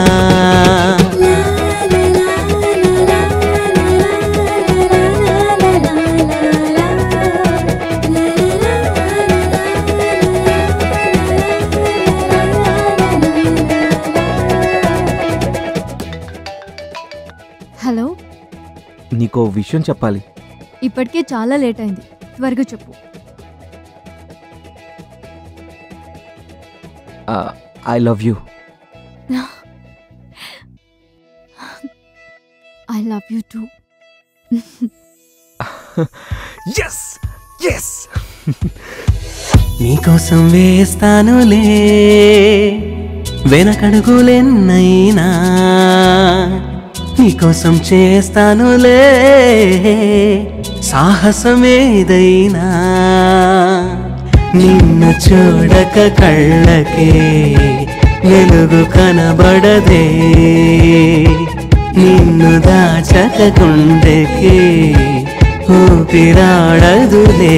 హలో నీకో విషయం చెప్పాలి ఇప్పటికే చాలా లేట్ అయింది త్వరగా చెప్పు I love you I love you too yes yes నీకోసం వేస్తానులే వెనకడుగులెన్నైనా నీకోసం చేస్తానులే సాహసమేదైనా నిన్ను చూడక కళ్ళకే వెలుగు కనబడదే నిన్ను దాచక గుండెకి ఊపిరాడదులే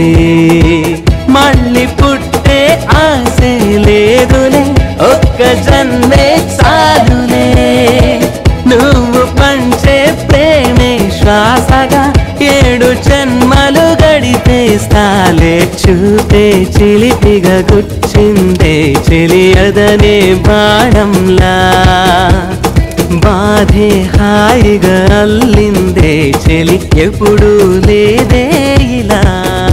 మళ్ళీ పుట్టే ఆశే లేదులే ఒక్క జన్మే చాలులే నువ్వు పంచే ప్రేమే శ్వాసగా ఏడు జన్మలు గడిపేస్తాలే చూపే చిలిపిగా గుచ్చిందే చెలియదనే బాణంలా బాధే హాయిగా అల్లిందే చెలి ఎప్పుడు లేదే ఇలా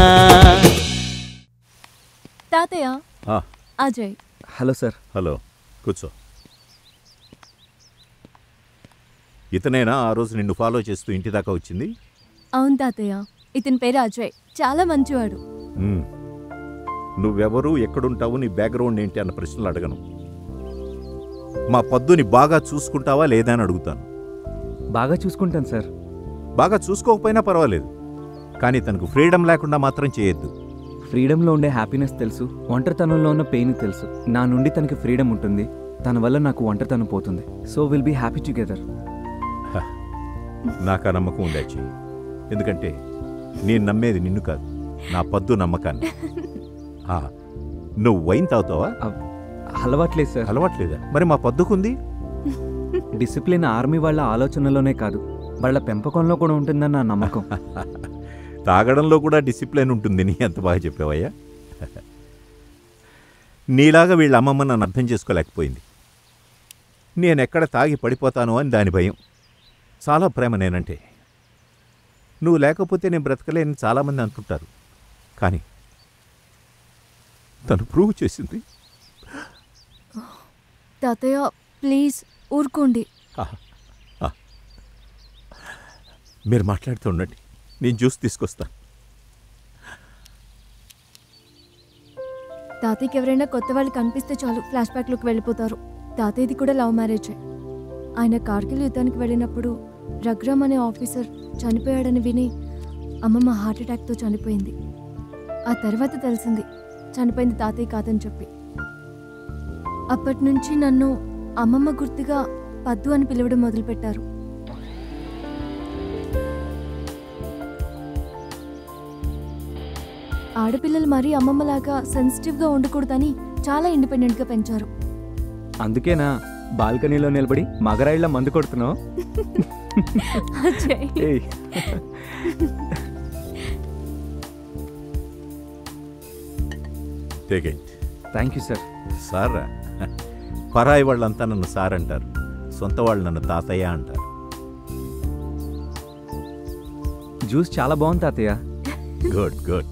తాతయ్య ఆ, అజయ్ హలో సార్ హలో కూర్చో ఇతనేనా ఆ రోజు నిన్ను ఫాలో చేస్తూ ఇంటి దాకా వచ్చింది అవును తాతయ్య ఇతని పేరు అజయ్ చాలా మంచివాడు మ్మ్. నువ్వెవరు ఎక్కడుంటావు నీ బ్యాక్గ్రౌండ్ ఏంటి అన్న ప్రశ్నలు అడగను మా పద్దుని బాగా చూసుకుంటావా లేదా అని అడుగుతాను బాగా చూసుకుంటాను సార్ బాగా చూసుకోకపోయినా పర్వాలేదు కానీ తనకు ఫ్రీడమ్ లేకుండా మాత్రం చేయొద్దు ఫ్రీడమ్లో ఉండే హ్యాపీనెస్ తెలుసు ఒంటరితనంలో ఉన్న పెయిన్ తెలుసు నా నుండి తనకి ఫ్రీడమ్ ఉంటుంది తన వల్ల నాకు ఒంటరితనం పోతుంది so will be happy together హ, నాకు ఆ నమ్మకం ఉండేచి ఎందుకంటే నేను నమ్మేది నిన్ను కాదు నా పద్దు నమ్మకాన్ని ఆ, నువ్వు వైన్ తాగుతావా అలవాట్లేదు సార్ అలవాట్లేదా మరి మా పద్దుకుంది డిసిప్లిన్ ఆర్మీ వాళ్ళ ఆలోచనలోనే కాదు వాళ్ళ పెంపకంలో కూడా ఉంటుందని నా నమ్మకం తాగడంలో కూడా డిసిప్లిన్ ఉంటుంది నీ ఎంత బాగా చెప్పావయ్యా నీలాగా వీళ్ళ అమ్మమ్మ నన్ను అర్థం చేసుకోలేకపోయింది నేను ఎక్కడ తాగి పడిపోతాను అని దాని భయం చాలా ప్రేమ నేనంటే నువ్వు లేకపోతే నేను బ్రతకలేని చాలామంది అంటుంటారు కానీ తను ప్రూవ్ చేసింది తాతయ్య ప్లీజ్ ఊరుకోండి ఆహా. ఆ. మీరు మాట్లాడుతూ ఉండండి నేను జ్యూస్ తీసుకొస్తా తాతయ్యకి ఎవరైనా కొత్త వాళ్ళు కనిపిస్తే చాలు ఫ్లాష్ బ్యాక్లోకి వెళ్ళిపోతారు తాతయ్యది కూడా లవ్ మ్యారేజే ఆయన కార్గిల్ యుద్ధానికి వెళ్ళినప్పుడు రఘురామ్ అనే ఆఫీసర్ చనిపోయాడని విని అమ్మమ్మ హార్ట్ అటాక్తో చనిపోయింది ఆ తర్వాత తెలిసింది చనిపోయింది తాతయ్య కాదని చెప్పి అప్పటి నుంచి నన్ను అమ్మమ్మ గుర్తుగా పద్దు అని పిలవడం మొదలుపెట్టారు ఆడపిల్లలు మరీ అమ్మమ్మలాగా సెన్సిటివ్గా ఉండకూడదని చాలా ఇండిపెండెంట్గా పెంచారు అందుకేనా బాల్కనీలో నిలబడి మగరాయిళ్ళ మందు కొడుతున్నావు అజయ్. ఏయ్. Take it thank you sir సారా పరాయి వాళ్ళంతా నన్ను సార్ అంటారు సొంత వాళ్ళు నన్ను తాతయ్య అంటారు జ్యూస్ చాలా బాగుంది తాతయ్య గుడ్ గుడ్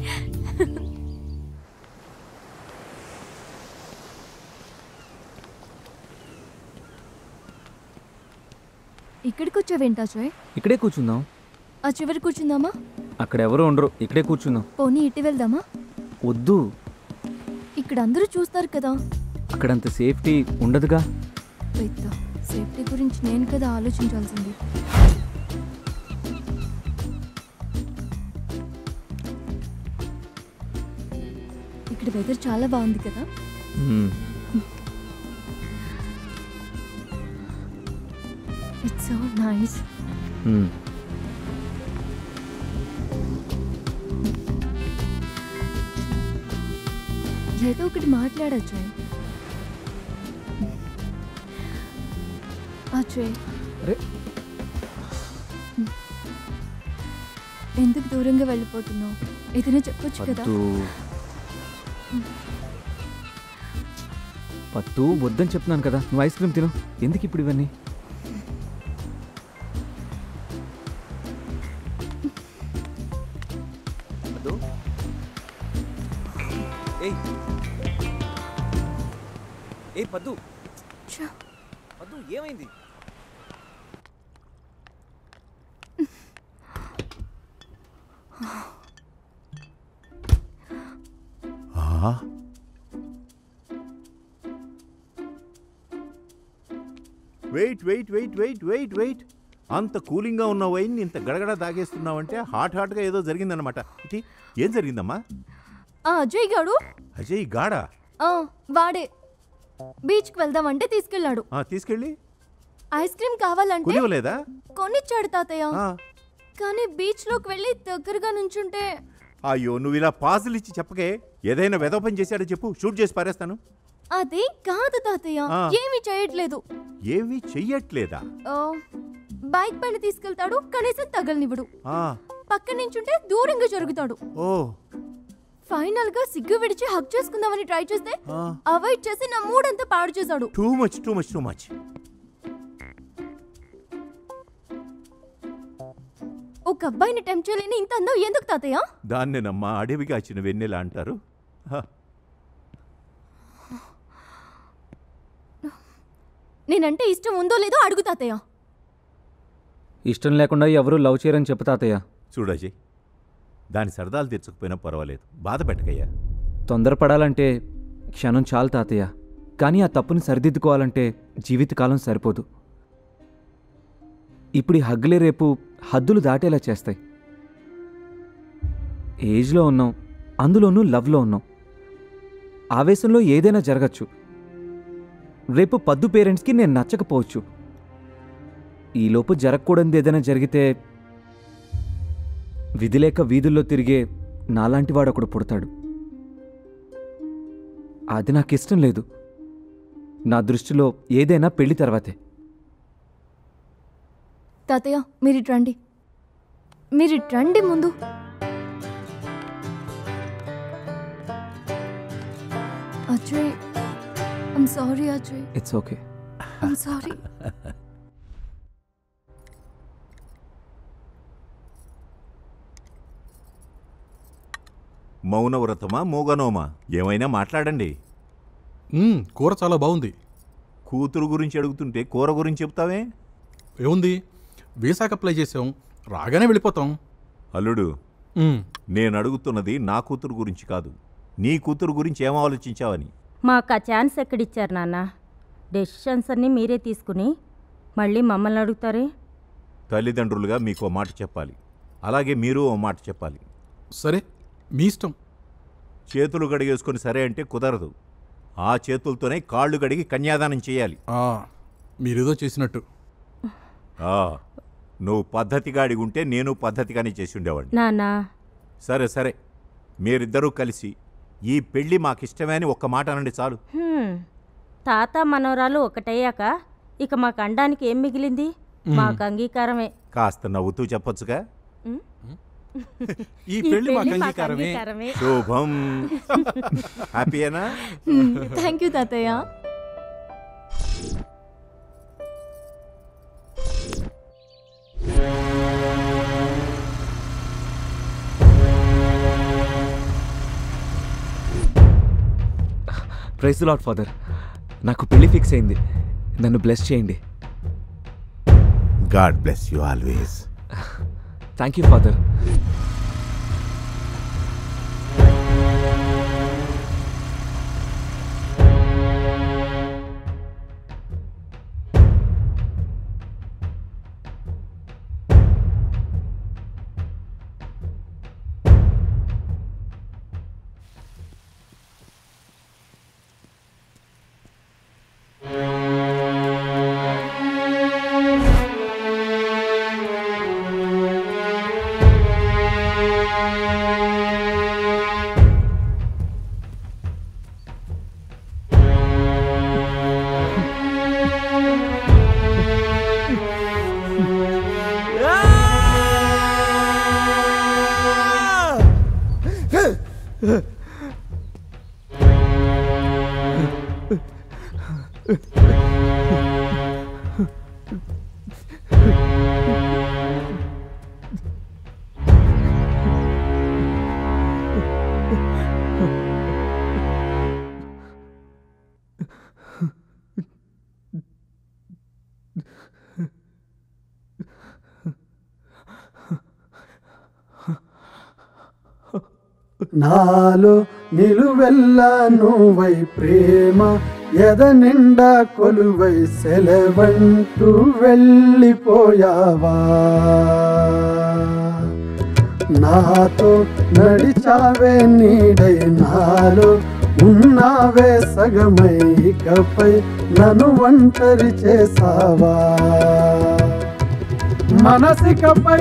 ఇక్కడికి వచ్చావేంటి అజయ్ ఇక్కడే కూర్చుందాం ఆ చివరి కూర్చుందామా అక్కడ ఎవరు ఉండరు ఇక్కడే కూర్చుందాం పోనీ ఇటు వెళ్దామా వద్దు ఇక్కడ అందరూ చూస్తారు కదా అక్కడంత సేఫ్టీ ఉండదుగా పెద్ద సేఫ్టీ గురించి నేను కదా ఆలోచించాల్సింది ఇక్కడ వెదర్ చాలా బాగుంది కదా hmm. It's so nice hmm. ఏదో ఒకటి మాట్లాడచ్చు అజయ్ అరే. ఎందుకు దూరంగా వెళ్ళిపోతున్నావు ఏదైనా చెప్పొచ్చు కదా పద్దు పత్తు వద్దని చెప్తున్నాను కదా నువ్వు ఐస్ క్రీమ్ తిను ఎందుకు ఇప్పుడు ఇవన్నీ పద్దు? ఏయ్ ఏయ్ పద్దు పద్దు ఏమైంది ఆ? Wait wait wait wait wait wait అంత కూలింగ్గా ఉన్న వైన్ ఇంత గడగడ తాగేస్తున్నావంటే హాట్ హాట్గా ఏదో జరిగిందనమాట ఇటీ ఏం జరిగిందమ్మా ఆ అజయ్ గాడు అజయ్ గాడా ఆ, వాడే బీచ్కి వెళ్దామంటే తీసుకెళ్ళాడు ఆ, తీసుకెళ్ళి ఐస్ క్రీమ్ కావాలంటే కొనివ్వలేదా కొనిచ్చాడు తాతయ్య ఆ. కానీ బీచ్ లోకి వెళ్ళి దగ్గరగా నుంచుంటే అయ్యో నువ్వు ఇలా పాజులు ఇచ్చి చెప్పకే ఏదైనా వెధవ పని చేశాడో చెప్పు షూట్ చేసి పారేస్తాను అది కాదు తాతయ్య ఆ. ఏమీ చేయట్లేదు ఏమీ చెయ్యట్లేదా ఆ, బైక్ పైన తీసుకెళ్తాడు కనీసం తగలనివ్వడు ఆ, పక్క నుంచుంటే దూరంగా జరుగుతాడు ఓ ఫైనల్ గా సిగ్గు విడిచి హక్ చేసుకుందామని ట్రై చేస్తే ఆ. అవాయిడ్ చేసి నా మూడంతా పాడు చేశాడు too much too much too much ఒక అబ్బాయిని టెంప్ట్ చేయలేని ఇంత అందం ఎందుకు తాతయ్య దాన్నేనమ్మా అడవిగా వచ్చిన వెన్నెల అంటారు హ, నేనంటే ఇష్టం ఉందో లేదో అడుగు తాతయ్య ఇష్టం లేకుండా ఎవరూ లవ్ చేయరని చెప్పు తాతయ్య చూడజీ దాని సరదాలు తెచ్చుకుపోయినా పర్వాలేదు బాధ పెట్టకయ్యా తొందరపడాలంటే క్షణం చాలు తాతయ్య కానీ ఆ తప్పుని సరిదిద్దుకోవాలంటే జీవితకాలం సరిపోదు ఇప్పుడు ఈ హగ్గులే రేపు హద్దులు దాటేలా చేస్తాయి ఏజ్లో ఉన్నాం అందులోనూ లవ్లో ఉన్నాం ఆవేశంలో ఏదైనా జరగచ్చు రేపు పద్దు పేరెంట్స్కి నేను నచ్చకపోవచ్చు ఈలోపు జరగకూడనిది ఏదైనా జరిగితే విధిలేక వీధుల్లో తిరిగే నాలాంటి వాడు ఒకడు పుడతాడు అది నాకు ఇష్టం లేదు నా దృష్టిలో ఏదైనా పెళ్లి తర్వాతే తాతయ్య మీరు ఇటు రండి మీరు ఇటు రండి ముందు Ajay I'm sorry Ajay it's okay I'm sorry మౌనవ్రతమా మూగనోమా ఏమైనా మాట్లాడండి మ్మ్, కూర చాలా బాగుంది కూతురు గురించి అడుగుతుంటే కూర గురించి చెప్తావే ఏముంది వీసాకి అప్లై చేసాం రాగానే వెళ్ళిపోతాం అల్లుడు మ్మ్. నేను అడుగుతున్నది నా కూతురు గురించి కాదు నీ కూతురు గురించి ఏం ఆలోచించావని మాకు ఆ ఛాన్స్ ఎక్కడిచ్చారు నాన్న డెసిషన్స్ అన్నీ మీరే తీసుకుని మళ్ళీ మమ్మల్ని అడుగుతారే తల్లిదండ్రులుగా మీకు ఓ మాట చెప్పాలి అలాగే మీరు ఓ మాట చెప్పాలి సరే మీ ఇష్టం చేతులు గడిగేసుకొని సరే అంటే కుదరదు ఆ చేతులతోనే కాళ్ళు గడిగి కన్యాదానం చేయాలి ఆ, మీరేదో చేసినట్టు ఆ, నువ్వు పద్ధతిగా అడిగి ఉంటే నేను పద్ధతిగానే చేసి ఉండేవాడిని నాన్న సరే సరే మీరిద్దరూ కలిసి ఈ పెళ్లి మాకిష్టమే అని ఒక్క మాట అనండి చాలు హ్మ్. తాత మనవరాలు ఒకటయ్యాక ఇక మాకు అనడానికి ఏం మిగిలింది మ్మ్. మాకు అంగీకారమే కాస్త నవ్వుతూ చెప్పొచ్చుగా ఉమ్. ఈ పెళ్లి మాకు అంగీకారమే. శుభం హ్యాపీయేనా థ్యాంక్ యూ తాతయ్య ప్రైజ్ లాట్ ఫాదర్ నాకు పెళ్లి ఫిక్స్ అయింది నన్ను బ్లెస్ చేయండి God bless you always thank you father నాలో నిలువెల్లా నువ్వై ప్రేమ ఎద నిండా కొలువై సెలవంటూ వెళ్ళిపోయావా నాతో నడిచావే నీడై నాలో ఉన్నావే సగమై ఇకపై నన్ను ఒంటరి చేసావా మనసికపై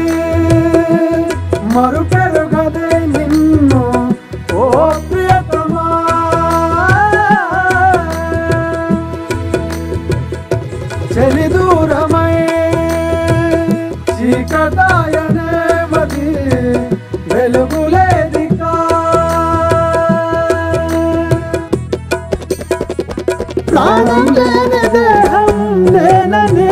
మరుపెరుగదే నిన్ను ఓ ప్రియతమా చెలి దూరమై చీకటాయనే మది వెలుగులేదికా ప్రాణం లేని దేహం నేననే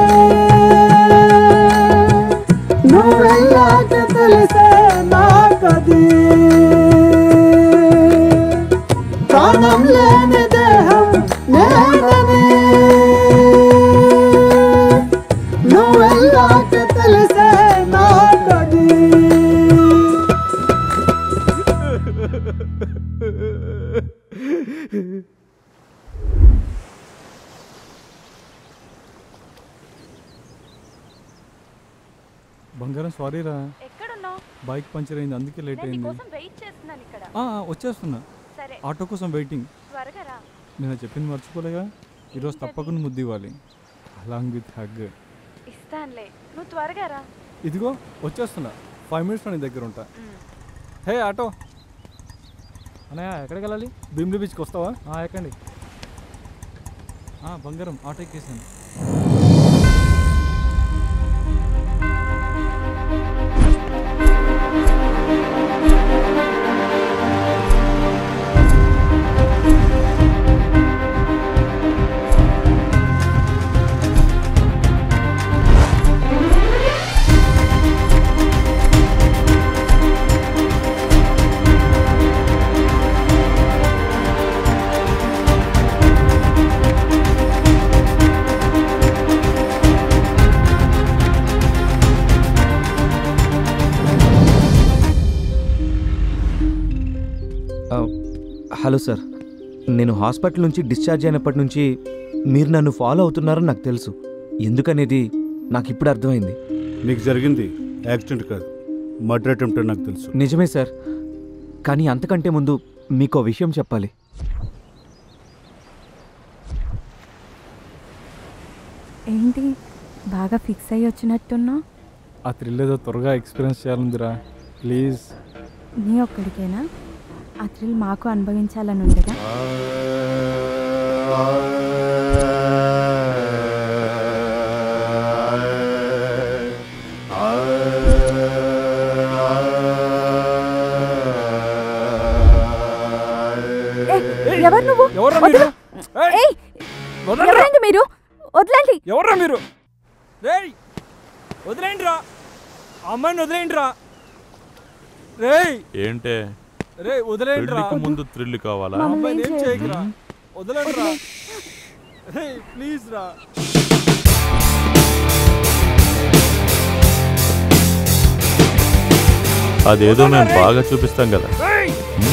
నువ్వెళ్ళాక తెలిసే నాకది ప్రాణం లేని దేహం నేననే నువ్వెళ్ళాక తెలిసే నాకది బంగారం సారీ రా ఎక్కడున్నావు బైక్ పంచర్ అయింది అందుకే లేట్ నేను అయింది నీకోసం వెయిట్ చేస్తున్నాను ఇక్కడ ఆ, ఆ, వచ్చేస్తున్నా సరే ఆటో కోసం వెయిటింగ్ త్వరగా రా నేను చెప్పింది మర్చిపోలేగా ఈరోజు తప్పకుండా ముద్దు ఇవ్వాలి అలాంగ్ విత్ హగ్ ఇస్తానులే నువ్వు త్వరగా రా ఇదిగో వచ్చేస్తున్నా ఫైవ్ మినిట్స్లో నీ దగ్గర ఉంటా హే ఆటో అన్నయ్య ఎక్కడికి వెళ్ళాలి భీమ్లీ బీచ్కి వస్తావా ఆ, ఎక్కండి ఆ, బంగారం ఆటో ఎక్కేసాను ఆ, హలో సార్ నేను హాస్పిటల్ నుంచి డిశ్చార్జ్ అయినప్పటి నుంచి మీరు నన్ను ఫాలో అవుతున్నారని నాకు తెలుసు ఎందుకనేది నాకు ఇప్పుడు అర్థమైంది నీకు జరిగింది యాక్సిడెంట్ కాదు మర్డర్ అటెంప్ట్ అని నాకు తెలుసు నిజమే సార్ కానీ అంతకంటే ముందు మీకు విషయం చెప్పాలి ఏంటి బాగా ఫిక్స్ అయ్యి వచ్చినట్టున్నావు ఆ థ్రిల్ ఏదో త్వరగా ఎక్స్పీరియన్స్ చేయాలందిరా ప్లీజ్ నీ ఒక్కడికేనా ఆ థ్రిల్ మాకు అనుభవించాలని ఉండగా ఏయ్, ఎవరు నువ్వు ఎవర్రా వదలు. మీరు? ఏయ్, వదలరా. ఎవరండి మీరు వదలండి ఎవర్రా మీరు రేయ్ వదిలేండి రా అమ్మాయిని వదిలేండి రా రేయ్ ఏంటే రే వదిలేండి రా పెళ్లికి ముందు థ్రిల్ కావాలా అమ్మాయిని ఏం చేయకురా వదిలేండి రా రే ప్లీజ్ రా అదేదో మేము బాగా చూపిస్తాం కదా రేయ్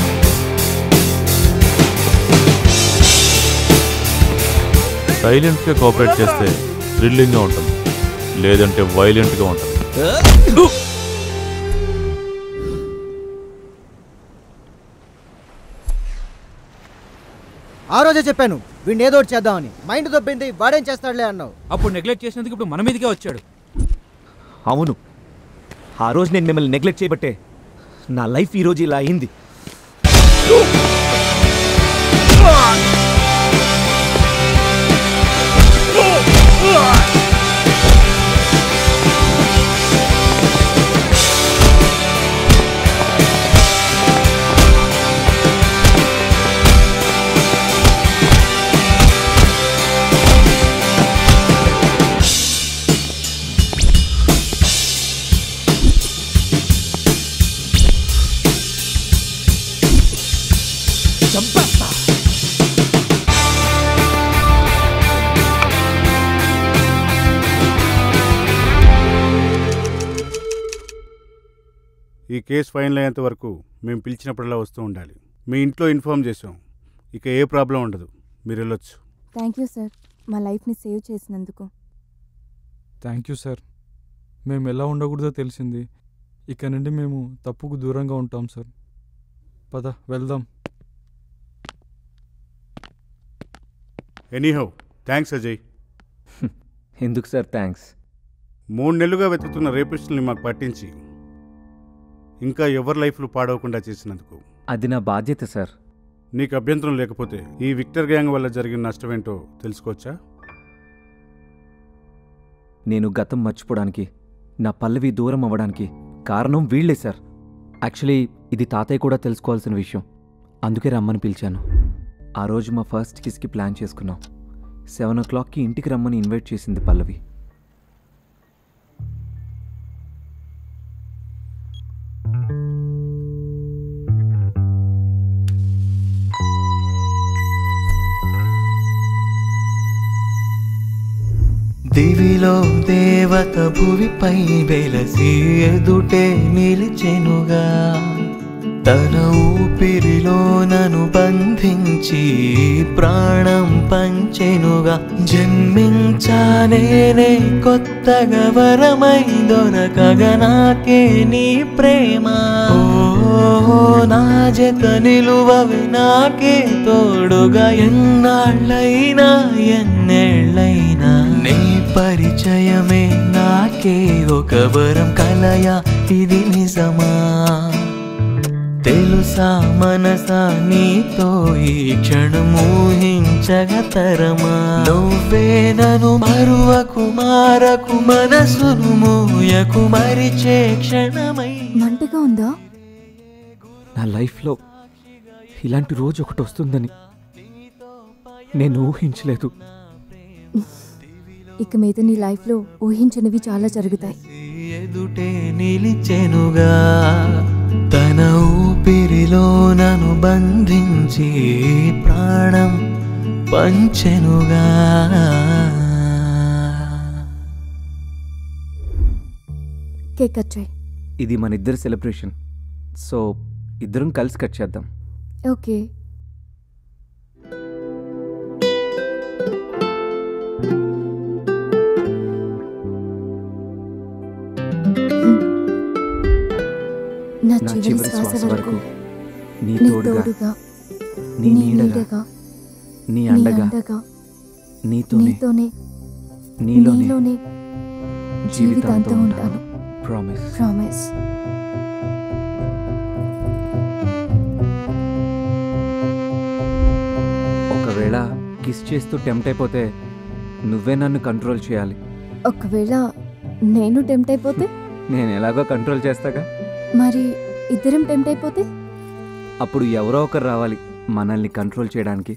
సైలెంట్గా కోఆపరేట్ చేస్తే థ్రిల్లింగ్గా ఉంటుంది లేదంటే వైలెంట్గా ఉంటుంది ఆ రోజే చెప్పాను వీడిని ఏదో ఒకటి చేద్దామని మైండ్ దొబ్బింది వాడేం చేస్తాడులే అన్నావు అప్పుడు నెగ్లెక్ట్ చేసినందుకు ఇప్పుడు మన మీదకే వచ్చాడు అవును ఆ రోజు నేను మిమ్మల్ని నెగ్లెక్ట్ చేయబట్టే నా లైఫ్ ఈరోజు ఇలా అయింది చంపేస్తా ఈ కేసు ఫైనల్ అయ్యేంత వరకు మేము పిలిచినప్పుడల్లా వస్తూ ఉండాలి మీ ఇంట్లో ఇన్ఫామ్ చేసాం ఇక ఏ ప్రాబ్లం ఉండదు మీరు వెళ్ళొచ్చు థ్యాంక్ యూ సార్ మా లైఫ్ని సేవ్ చేసినందుకు థ్యాంక్ యూ సార్ మేము ఎలా ఉండకూడదో తెలిసింది ఇక నుండి మేము తప్పుకు దూరంగా ఉంటాం సార్ పద వెళ్దాం ఎనీహౌ థ్యాంక్స్ అజయ్ ఎందుకు సార్ థ్యాంక్స్ మూడు నెలలుగా వెతుకుతున్న రేపిస్టుల్ని మాకు పట్టించి ఇంకా ఎవరి లైఫ్లు పాడవకుండా చేసినందుకు అది నా బాధ్యత సార్ నీకు అభ్యంతరం లేకపోతే ఈ విక్టర్ గ్యాంగ్ వల్ల జరిగిన నష్టమేంటో తెలుసుకోవచ్చా నేను గతం మర్చిపోవడానికి నా పల్లవి దూరం అవ్వడానికి కారణం వీళ్ళే సార్ యాక్చువల్లీ ఇది తాతయ్య కూడా తెలుసుకోవాల్సిన విషయం అందుకే రమ్మని పిలిచాను ఆ రోజు మా ఫస్ట్ కిస్కి ప్లాన్ చేసుకున్నాం సెవెన్ ఓ క్లాక్కి ఇంటికి రమ్మని ఇన్వైట్ చేసింది పల్లవి దివిలో దేవత భువిపై వెలసి ఎదుటే నిలిచెనుగా తన ఊపిరిలో నను బంధించి ప్రాణం పంచెనుగా జన్మించానేనే కొత్తగా వరమై దొరకగా నాకే నీ ప్రేమ ఓ నా జత నిలువవి నాకే తోడుగా ఎన్నాళ్ళైనా ఎన్నేళ్ళైనా నీ పరిచయమే నాకే ఒక వరం కలయా ఇది నిజమా తెలుసా మనసా నీతో ఈ క్షణం ఊహించగతరమా నువ్వే నను మరువకు మారకు మనసును మూయకు మరిచే క్షణమై మంటగా ఉందా నా లైఫ్లో ఇలాంటి రోజు ఒకటి వస్తుందని నేను ఊహించలేదు ఇక మీద నీ లైఫ్లో ఊహించనివి చాలా జరుగుతాయి ఎదుటే నిలిచెనుగా తన ఊపిరిలో నను బంధించి ప్రాణం పంచెనుగా కేక్ కట్ చేయి ఇది మన ఇద్దరి సెలబ్రేషన్ సో ఇద్దరం కలిసి కట్ చేద్దాం ఓకే నా నా చివరి శ్వాస వరకు నీ నీ తోడుగా తోడుగా నీ నీ నీడగా నీడగా నీ నీ అండగా అండగా నీతోనే నీతోనే నీలోనే నీలోనే జీవితాంతం ఉంటాను ప్రామిస్ ప్రామిస్ ఒకవేళ కిస్ చేస్తూ టెంప్ట్ అయిపోతే నువ్వే నన్ను కంట్రోల్ చేయాలి ఒకవేళ నేను టెంప్ట్ అయిపోతే నేను ఎలాగో కంట్రోల్ చేస్తాగా మరి ఇద్దరం టెంప్ట్ అయిపోతే అప్పుడు ఎవరో ఒకరు రావాలి మనల్ని కంట్రోల్ చేయడానికి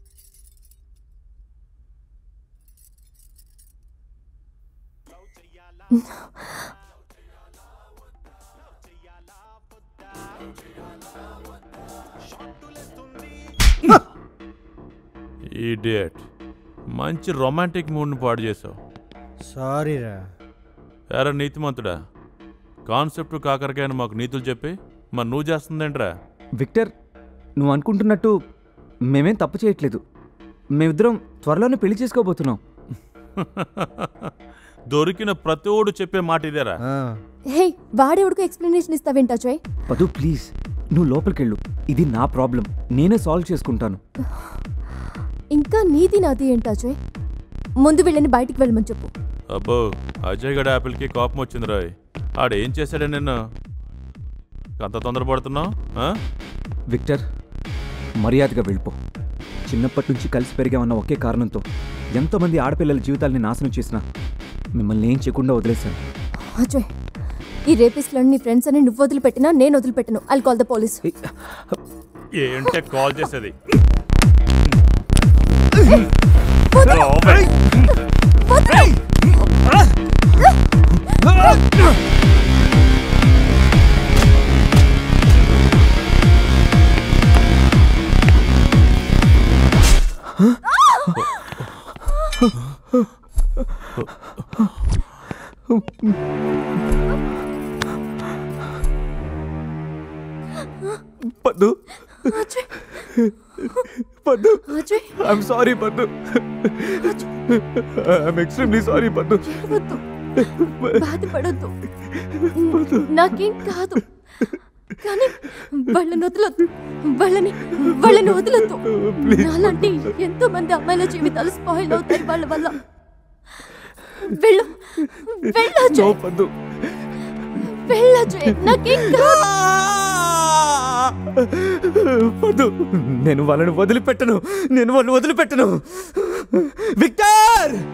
ఈడియట్ మంచి రొమాంటిక్ మూడ్ని పాడు చేసావు సారీరా ఎరా నీతిమంతుడా కాన్సెప్ట్ కాకరకాయని మాకు నీతులు చెప్పి మరి నువ్వు చేస్తుందేంట్రా విక్టర్ నువ్వు అనుకుంటున్నట్టు మేమేం తప్పు చేయట్లేదు మేమిద్దరం త్వరలోనే పెళ్లి చేసుకోబోతున్నాం దొరికిన ప్రతి ఓడు చెప్పే మాట ఇదేరా హే వాడెవడికి ఎక్స్ప్లెనేషన్ ఇస్తావేంటా చోయ్ పదు ప్లీజ్ నువ్వు లోపలికెళ్ళు ఇది నా ప్రాబ్లం నేనే సాల్వ్ చేసుకుంటాను ఇంకా నీది నాది ఏంటా చోయ్ ముందు వీళ్ళని బయటికి వెళ్ళమని చెప్పు అబ్బో అజయ్ గడ యాపిల్కి కోపం వచ్చింది రాయ్ ఆడేం చేశాడే నిన్ను అంత తొందరపడుతున్నావు ఆ? విక్టర్ మర్యాదగా వెళ్ళిపో చిన్నప్పటి నుంచి కలిసి పెరిగామన్న ఒకే కారణంతో ఎంతోమంది ఆడపిల్లల జీవితాల్ని నాశనం చేసినా మిమ్మల్ని ఏం చేయకుండా వదిలేశాను అజయ్ ఈ రేపిస్ట్లను నీ ఫ్రెండ్స్ అని నువ్వు వదిలిపెట్టినా నేను వదిలిపెట్టను ఐల్ కాల్ ద పోలీస్ ఏంటే కాల్ చేసేది Paddu Paddu Ajay I'm sorry Paddu I'm extremely sorry Paddu బాధపడొద్దు నాకేం కాదు కానీ వాళ్ళని వదలొద్దు వాళ్ళని వాళ్ళని వదలొద్దు నాలాంటి ఎంతో మంది అమ్మాయిల జీవితాలు స్పాయిల్ అవుతాయి వాళ్ళ వల్ల వెళ్ళు వెళ్ళు అజయ్. వెళ్ళు అజయ్. నాకేం కాదు. వద్దు నేను వాళ్ళని వదిలిపెట్టను నేను వాళ్ళని వదిలిపెట్టను విక్టర్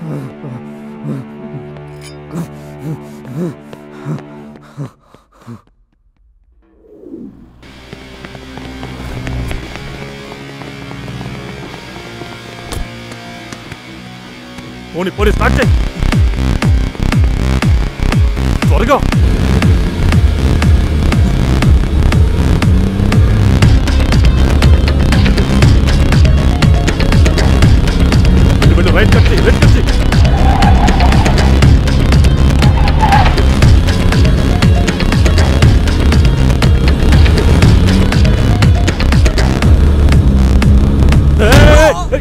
పోనీ పోనీ స్టార్ట్ చేయి త్వరగా వెళ్ళు, వెళ్ళు రైట్ కట్ చేయి రైట్ కట్ చేయి ఏయ్!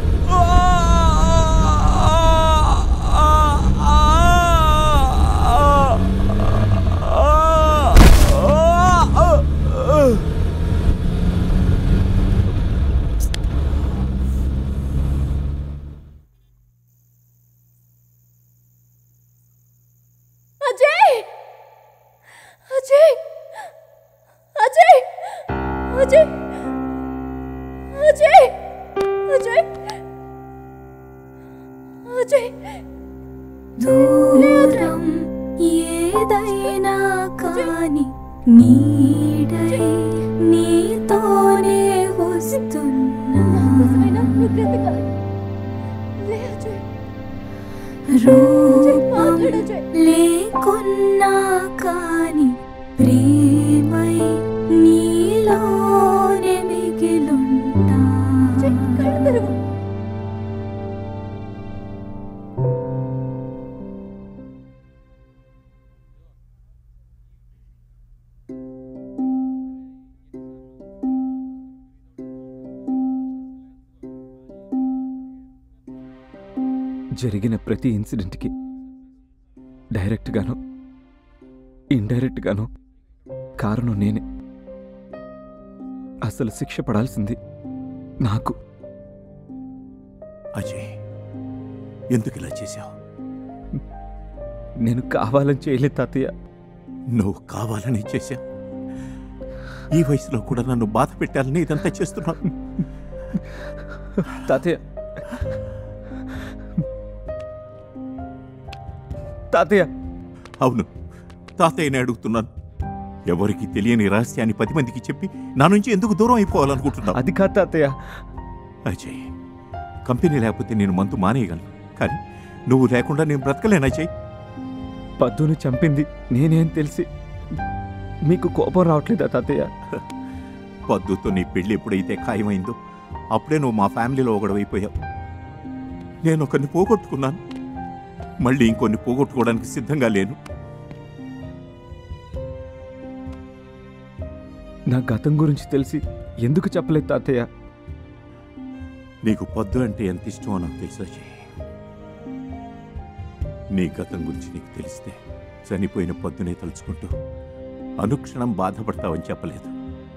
అజయ్ అజయ్ అజయ్ అజయ్ అజయ్ అజయ్ అజయ్ దూరం ఏదైనా కాని నీడై నీతోనే వస్తున్నా రూపం లేకున్నా కాని ప్రేమై నీలోనే మిగిలుంటా జరిగిన ప్రతి ఇన్సిడెంట్కి డైరెక్ట్గాను ఇండైరెక్ట్గాను కారణం నేనే అసలు శిక్ష పడాల్సింది నాకు అజయ్ ఎందుకు ఇలా చేశావు నేను కావాలని చేయలేదు తాతయ్య నువ్వు కావాలని చేశావు ఈ వయసులో కూడా నన్ను బాధ పెట్టాలని ఇదంతా చేస్తున్నావు తాతయ్య తాతయ్య అవును తాతయ్యని అడుగుతున్నాను ఎవరికి తెలియని రహస్యాన్ని పది మందికి చెప్పి నా నుంచి ఎందుకు దూరం అయిపోవాలనుకుంటున్నావు అది కాదు తాతయ్య అజయ్ కంపెనీ లేకపోతే నేను మందు మానేయగలను కానీ నువ్వు లేకుండా నేను బ్రతకలేను అజయ్ పద్దుని చంపింది నేనేం తెలిసి మీకు కోపం రావట్లేదా తాతయ్య పద్దుతో నీ పెళ్లి ఎప్పుడైతే ఖాయమైందో అప్పుడే నువ్వు మా ఫ్యామిలీలో ఒకడవైపోయావు నేను ఒకరిని పోగొట్టుకున్నాను మళ్ళీ ఇంకొన్ని పోగొట్టుకోవడానికి సిద్ధంగా లేను నా గతం గురించి తెలిసి ఎందుకు చెప్పలేదు తాతయ్య నీకు పద్దు అంటే ఎంత ఇష్టమో నాకు తెలుసు అజయ్ నీ గతం గురించి నీకు తెలిస్తే చనిపోయిన పద్దునే తలుచుకుంటూ అనుక్షణం బాధపడతావని చెప్పలేదు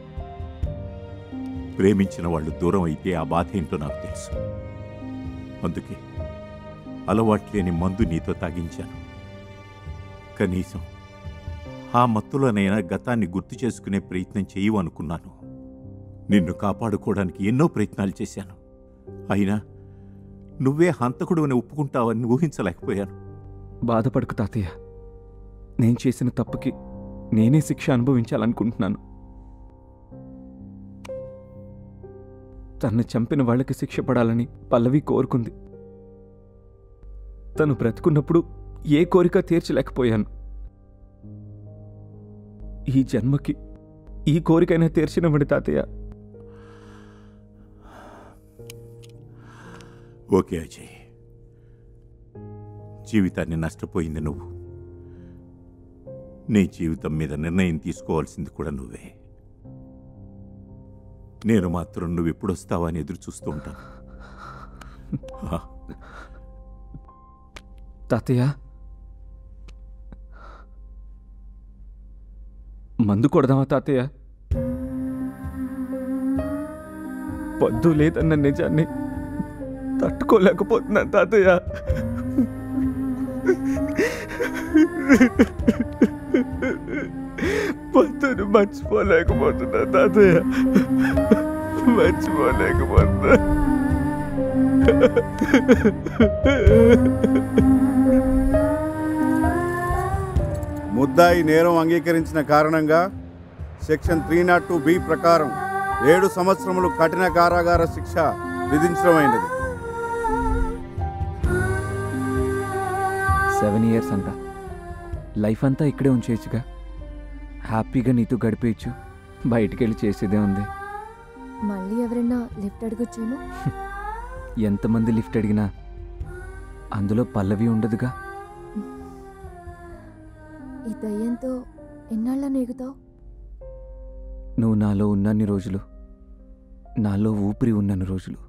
ప్రేమించిన వాళ్ళు దూరం అయితే ఆ బాధ ఏంటో నాకు తెలుసు అందుకే అలవాటు లేని మందు నీతో తాగించాను కనీసం ఆ మత్తులోనైనా గతాన్ని గుర్తు చేసుకునే ప్రయత్నం చేయవు అనుకున్నాను నిన్ను కాపాడుకోవడానికి ఎన్నో ప్రయత్నాలు చేశాను అయినా నువ్వే హంతకుడువని ఒప్పుకుంటావని ఊహించలేకపోయాను బాధపడకు తాతయ్య నేను చేసిన తప్పుకి నేనే శిక్ష అనుభవించాలనుకుంటున్నాను తన్ను చంపిన వాళ్ళకి శిక్ష పడాలని పల్లవి కోరుకుంది తను బ్రతుకున్నప్పుడు ఏ కోరిక తీర్చలేకపోయాను ఈ జన్మకి ఈ కోరికైనా తీర్చినవ్వండి తాతయ్య ఓకే అజయ్ జీవితాన్ని నష్టపోయింది నువ్వు నీ జీవితం మీద నిర్ణయం తీసుకోవాల్సింది కూడా నువ్వే నేను మాత్రం నువ్వు ఎప్పుడు వస్తావా అని ఎదురు చూస్తూ ఉంటాను ఆ, తాతయ్య మందు కొడదామా తాతయ్య పొద్దు లేదన్న నిజాన్ని తట్టుకోలేకపోతున్నాను తాతయ్య పొద్దును మర్చిపోలేకపోతున్నా తాతయ్య మర్చిపోలేకపోతున్నా ముద్దాయి నేరం అంగీకరించిన కారణంగా section three not two B ప్రకారం ఏడు సంవత్సరములు కఠిన కారాగార శిక్ష విధించడమైనది సెవెన్ ఇయర్స్ అంట లైఫ్ అంతా ఇక్కడే ఉంచేయచ్చుగా హ్యాపీగా నీతో గడిపేయచ్చు బయటికి వెళ్ళి చేసేదే ఉంది మళ్ళీ ఎవరైనా లిఫ్ట్ అడగొచ్చేమో ఎంతమంది లిఫ్ట్ అడిగినా అందులో పల్లవి ఉండదుగా ఈ దయ్యంతో ఎన్నాళ్ళని ఎగుతావు నువ్వు నాలో ఉన్నన్ని రోజులు నాలో ఊపిరి ఉన్నన్ని రోజులు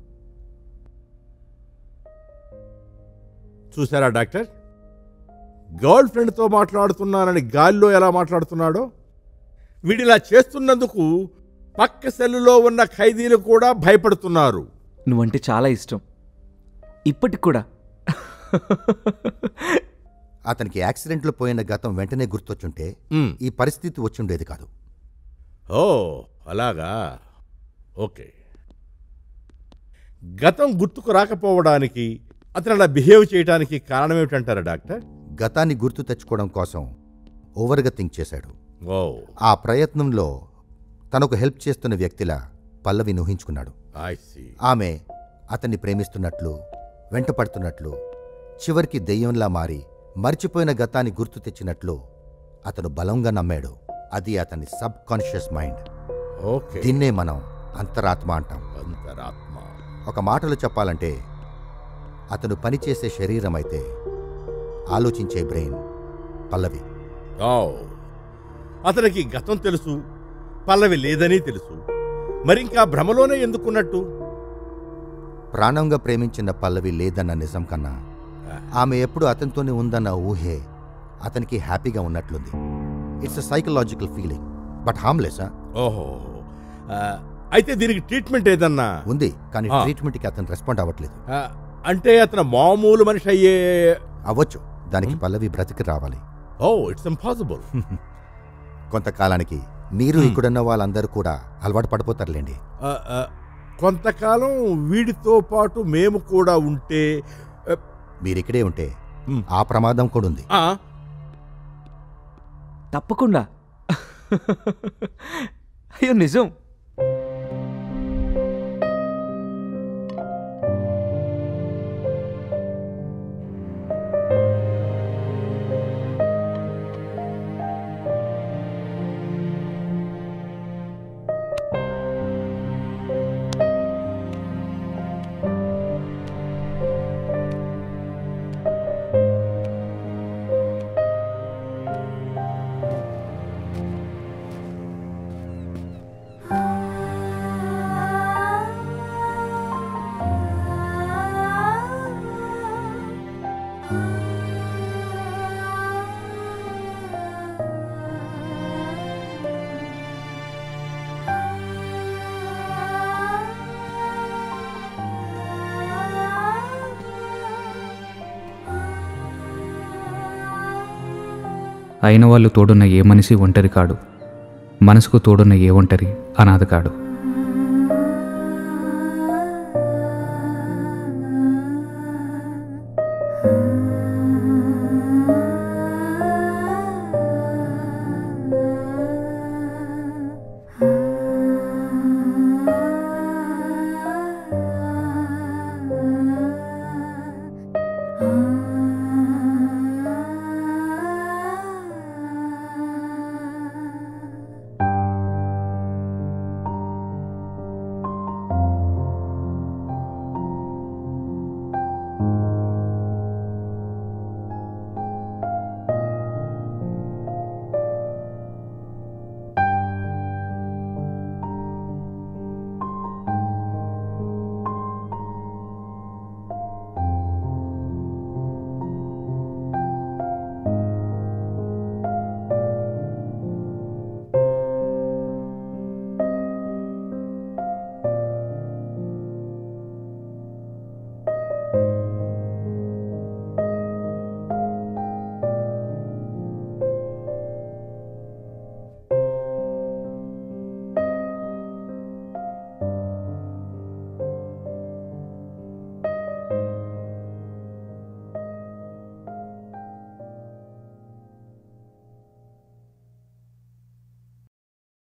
చూసారా డాక్టర్ గర్ల్ ఫ్రెండ్తో మాట్లాడుతున్నానని గాలిలో ఎలా మాట్లాడుతున్నాడో వీడిలా చేస్తున్నందుకు పక్క సెల్లులో ఉన్న ఖైదీలు కూడా భయపడుతున్నారు నువ్వంటే చాలా ఇష్టం ఇప్పటికి కూడా అతనికి యాక్సిడెంట్లో పోయిన గతం వెంటనే గుర్తొచ్చుంటే మ్. ఈ పరిస్థితి వచ్చుండేది కాదు ఓ అలాగా ఓకే గతం గుర్తుకు రాకపోవడానికి అతను అలా బిహేవ్ చేయడానికి కారణం ఏమిటంటారా డాక్టర్ గతాన్ని గుర్తు తెచ్చుకోవడం కోసం ఓవర్గా థింక్ చేశాడు ఓ ఆ ప్రయత్నంలో తనకు హెల్ప్ చేస్తున్న వ్యక్తిలా పల్లవిని ఊహించుకున్నాడు ఐ సీ ఆమె అతన్ని ప్రేమిస్తున్నట్లు వెంటపడుతున్నట్లు చివరికి దెయ్యంలా మారి మర్చిపోయిన గతాన్ని గుర్తు తెచ్చినట్లు అతను బలంగా నమ్మాడు అది అతని సబ్ కాన్షియస్ మైండ్ ఓకే దీన్నే మనం అంతరాత్మ అంటాం అంతరాత్మ ఒక మాటలో చెప్పాలంటే అతను పనిచేసే శరీరం అయితే ఆలోచించే బ్రెయిన్ పల్లవి ఓ అతనికి గతం తెలుసు పల్లవి లేదని తెలుసు మరింకా భ్రమలోనే ఎందుకున్నట్టు ప్రాణంగా ప్రేమించిన పల్లవి లేదన్న నిజం కన్నా ఆమె ఎప్పుడు అతనితోనే ఉందన్న ఊహే అతనికి హ్యాపీగా ఉన్నట్లుంది it's a psychological feeling but harmless ఓహో ఆ, అయితే దీనికి ట్రీట్మెంట్ ఏదన్నా ఉంది కానీ ఆ. ట్రీట్మెంట్కి అతను రెస్పాండ్ అవ్వట్లేదు ఆ, అంటే అతను మామూలు మనిషి అయ్యే అవ్వచ్చు దానికి పల్లవి బ్రతికి రావాలి ఓ ఇట్స్ ఇంపాసిబుల్ కొంతకాలానికి మీరు ఇక్కడున్న వాళ్ళందరూ కూడా అలవాటు పడిపోతారులేండి కొంతకాలం వీడితో పాటు మేము కూడా ఉంటే ఆ, మీరు ఇక్కడే ఉంటే ఆ ప్రమాదం కూడా ఉంది ఆ, తప్పకుండా అయ్యో నిజం అయిన వాళ్ళు తోడున్న ఏ మనిషి ఒంటరి కాడు మనసుకు తోడున్న ఏ ఒంటరి అనాథ కాడు